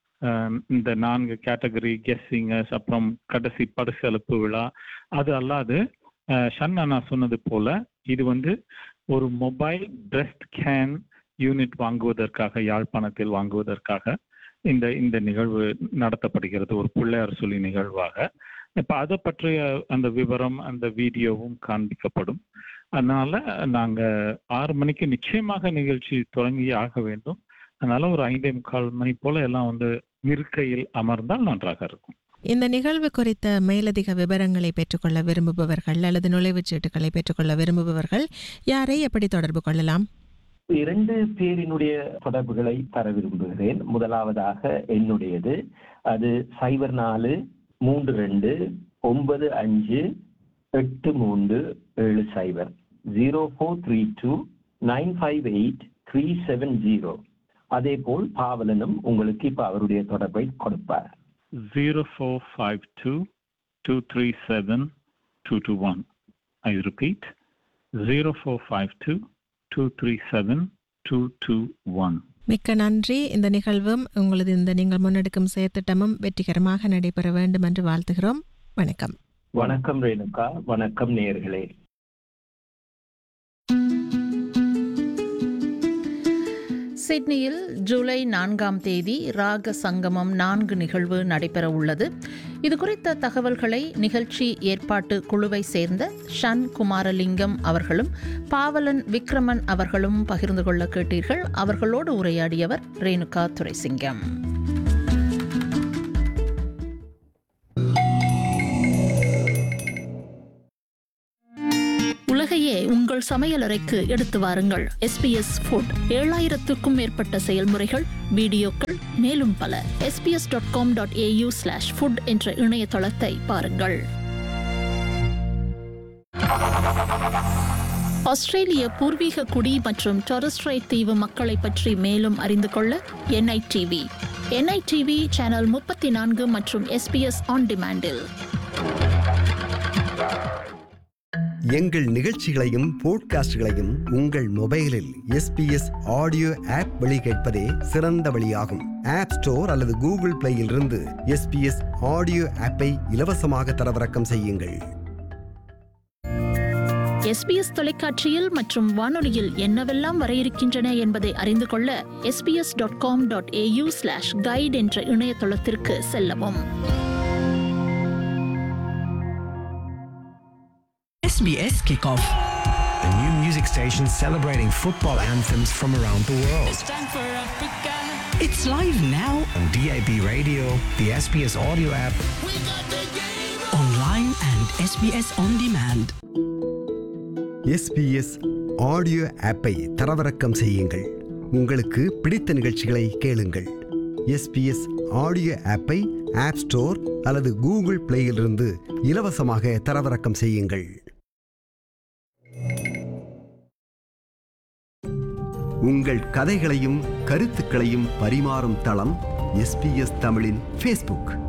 Speaker 24: இந்த நான்கு கேட்டகரி கெஸ்ஸிங்கர்ஸ் அப்புறம் கடைசி பரிசளிப்பு விழா அது அல்லாது ஷன்னா நான் சொன்னது போல இது வந்து ஒரு மொபைல் பிரஸ்ட் கேன் யூனிட் வாங்குவதற்காக யாழ்ப்பாணத்தில் வாங்குவதற்காக இந்த இந்த நிகழ்வு நடத்தப்படுகிறது ஒரு பிள்ளையார் சொல்லி நிகழ்வாக இப்ப அதை பற்றிய அந்த விவரம் அந்த வீடியோவும் காண்பிக்கப்படும் அதனால நாங்க ஆறு மணிக்கு நிச்சயமாக நிகழ்ச்சி தொடங்கி ஆக வேண்டும் அதனால ஒரு ஐந்தே முக்கால் மணி போல எல்லாம் வந்து இருக்கையில் அமர்ந்தால் நன்றாக இருக்கும்
Speaker 6: இந்த நிகழ்வு குறித்த மேலதிக விவரங்களை பெற்றுக்கொள்ள விரும்புபவர்கள் அல்லது நுழைவுச் சீட்டுகளை பெற்றுக்கொள்ள விரும்புபவர்கள் யாரை எப்படி தொடர்பு கொள்ளலாம்
Speaker 23: இரண்டு பேரினுடைய தொடர்புகளை தர விரும்புகிறேன் முதலாவதாக என்னுடையது அது சைபர் நாலு மூன்று ரெண்டு ஒன்பது அஞ்சு எட்டு மூன்று ஏழு சைபர் zero four three two nine five eight three seven zero அதே போல் பாவலனும் உங்களுக்கு இப்ப அவருடைய தொடர்பை கொடுப்பார்
Speaker 24: zero four five two two three seven two two one I repeat zero four five two two three seven two two one
Speaker 6: மிக்க நன்றி இந்த நிகழ்வும் உங்களது இந்த நீங்கள் முன்னெடுக்கும் செயற்திட்டமும் வெற்றிகரமாக நடைபெற வேண்டும் என்று வாழ்த்துகிறோம் வணக்கம்
Speaker 23: வணக்கம் ரேணுகா வணக்கம் நேர்களே
Speaker 1: சிட்னியில் ஜூலை நான்காம் தேதி ராக சங்கமம் நான்கு நிகழ்வு நடைபெற உள்ளது இது குறித்த தகவல்களை நிகழ்ச்சி ஏற்பாட்டு குழுவை சேர்ந்த ஷன் குமாரலிங்கம் அவர்களும் பாவலன் விக்ரமன் அவர்களும் பகிர்ந்து கொள்ள கேட்டீர்கள் அவர்களோடு உரையாடியவர் ரேணுகா துரைசிங்கம் உலகையே உங்கள் சமையலறைக்கு எடுத்து வாருங்கள் எஸ்பிஎஸ் ஃபுட் ஏழாயிரத்துக்கும் மேற்பட்ட செயல்முறைகள் வீடியோக்கள் மேலும் பல SBS dot com dot AU slash food என்ற இணையதளத்தை பாருங்கள் ஆஸ்திரேலிய பூர்வீக குடி மற்றும் டொரஸ்ட்ரைட் தீவு மக்களை பற்றி மேலும் அறிந்து கொள்ள என்ஐடிவி என்ஐடிவி சேனல் முப்பத்தி நான்கு மற்றும் எஸ்பிஎஸ் ஆன் டிமாண்டில்
Speaker 2: எங்கள் நிகழ்ச்சிகளையும் போட்காஸ்டுகளையும் உங்கள் மொபைலில் எஸ்பிஎஸ் ஆடியோ ஆப் வழி கேட்பதே சிறந்த வழியாகும் ஆப் ஸ்டோர் அல்லது கூகுள் பிளேயில் இருந்து எஸ்பிஎஸ் ஆடியோ ஆப்பை இலவசமாக தரவிறக்கம் செய்யுங்கள்
Speaker 1: எஸ்பிஎஸ் தொலைக்காட்சியில் மற்றும் வானொலியில் என்னவெல்லாம் வர இருக்கின்றன என்பதை அறிந்து கொள்ள SBS dot com dot AU slash guide என்ற இணையதளத்திற்கு செல்லவும்
Speaker 3: SBS Kickoff.
Speaker 7: A new music station celebrating football anthems from around the world.
Speaker 3: It's live now
Speaker 7: On DAB radio, the SBS audio app,
Speaker 3: online and SBS on demand.
Speaker 2: SBS audio ஆப்பை தரவிறக்கம் செய்யுங்கள் உங்களுக்கு பிடித்த நிகழ்ச்சிகளை கேளுங்கள் எஸ்பிஎஸ் ஆடியோ ஆப்பை app store அல்லது Google பிளேயிலிருந்து இலவசமாக தரவிறக்கம் செய்யுங்கள் உங்கள் கதைகளையும் கருத்துக்களையும் பரிமாறும் தளம் எஸ்பிஎஸ் தமிழின் ஃபேஸ்புக்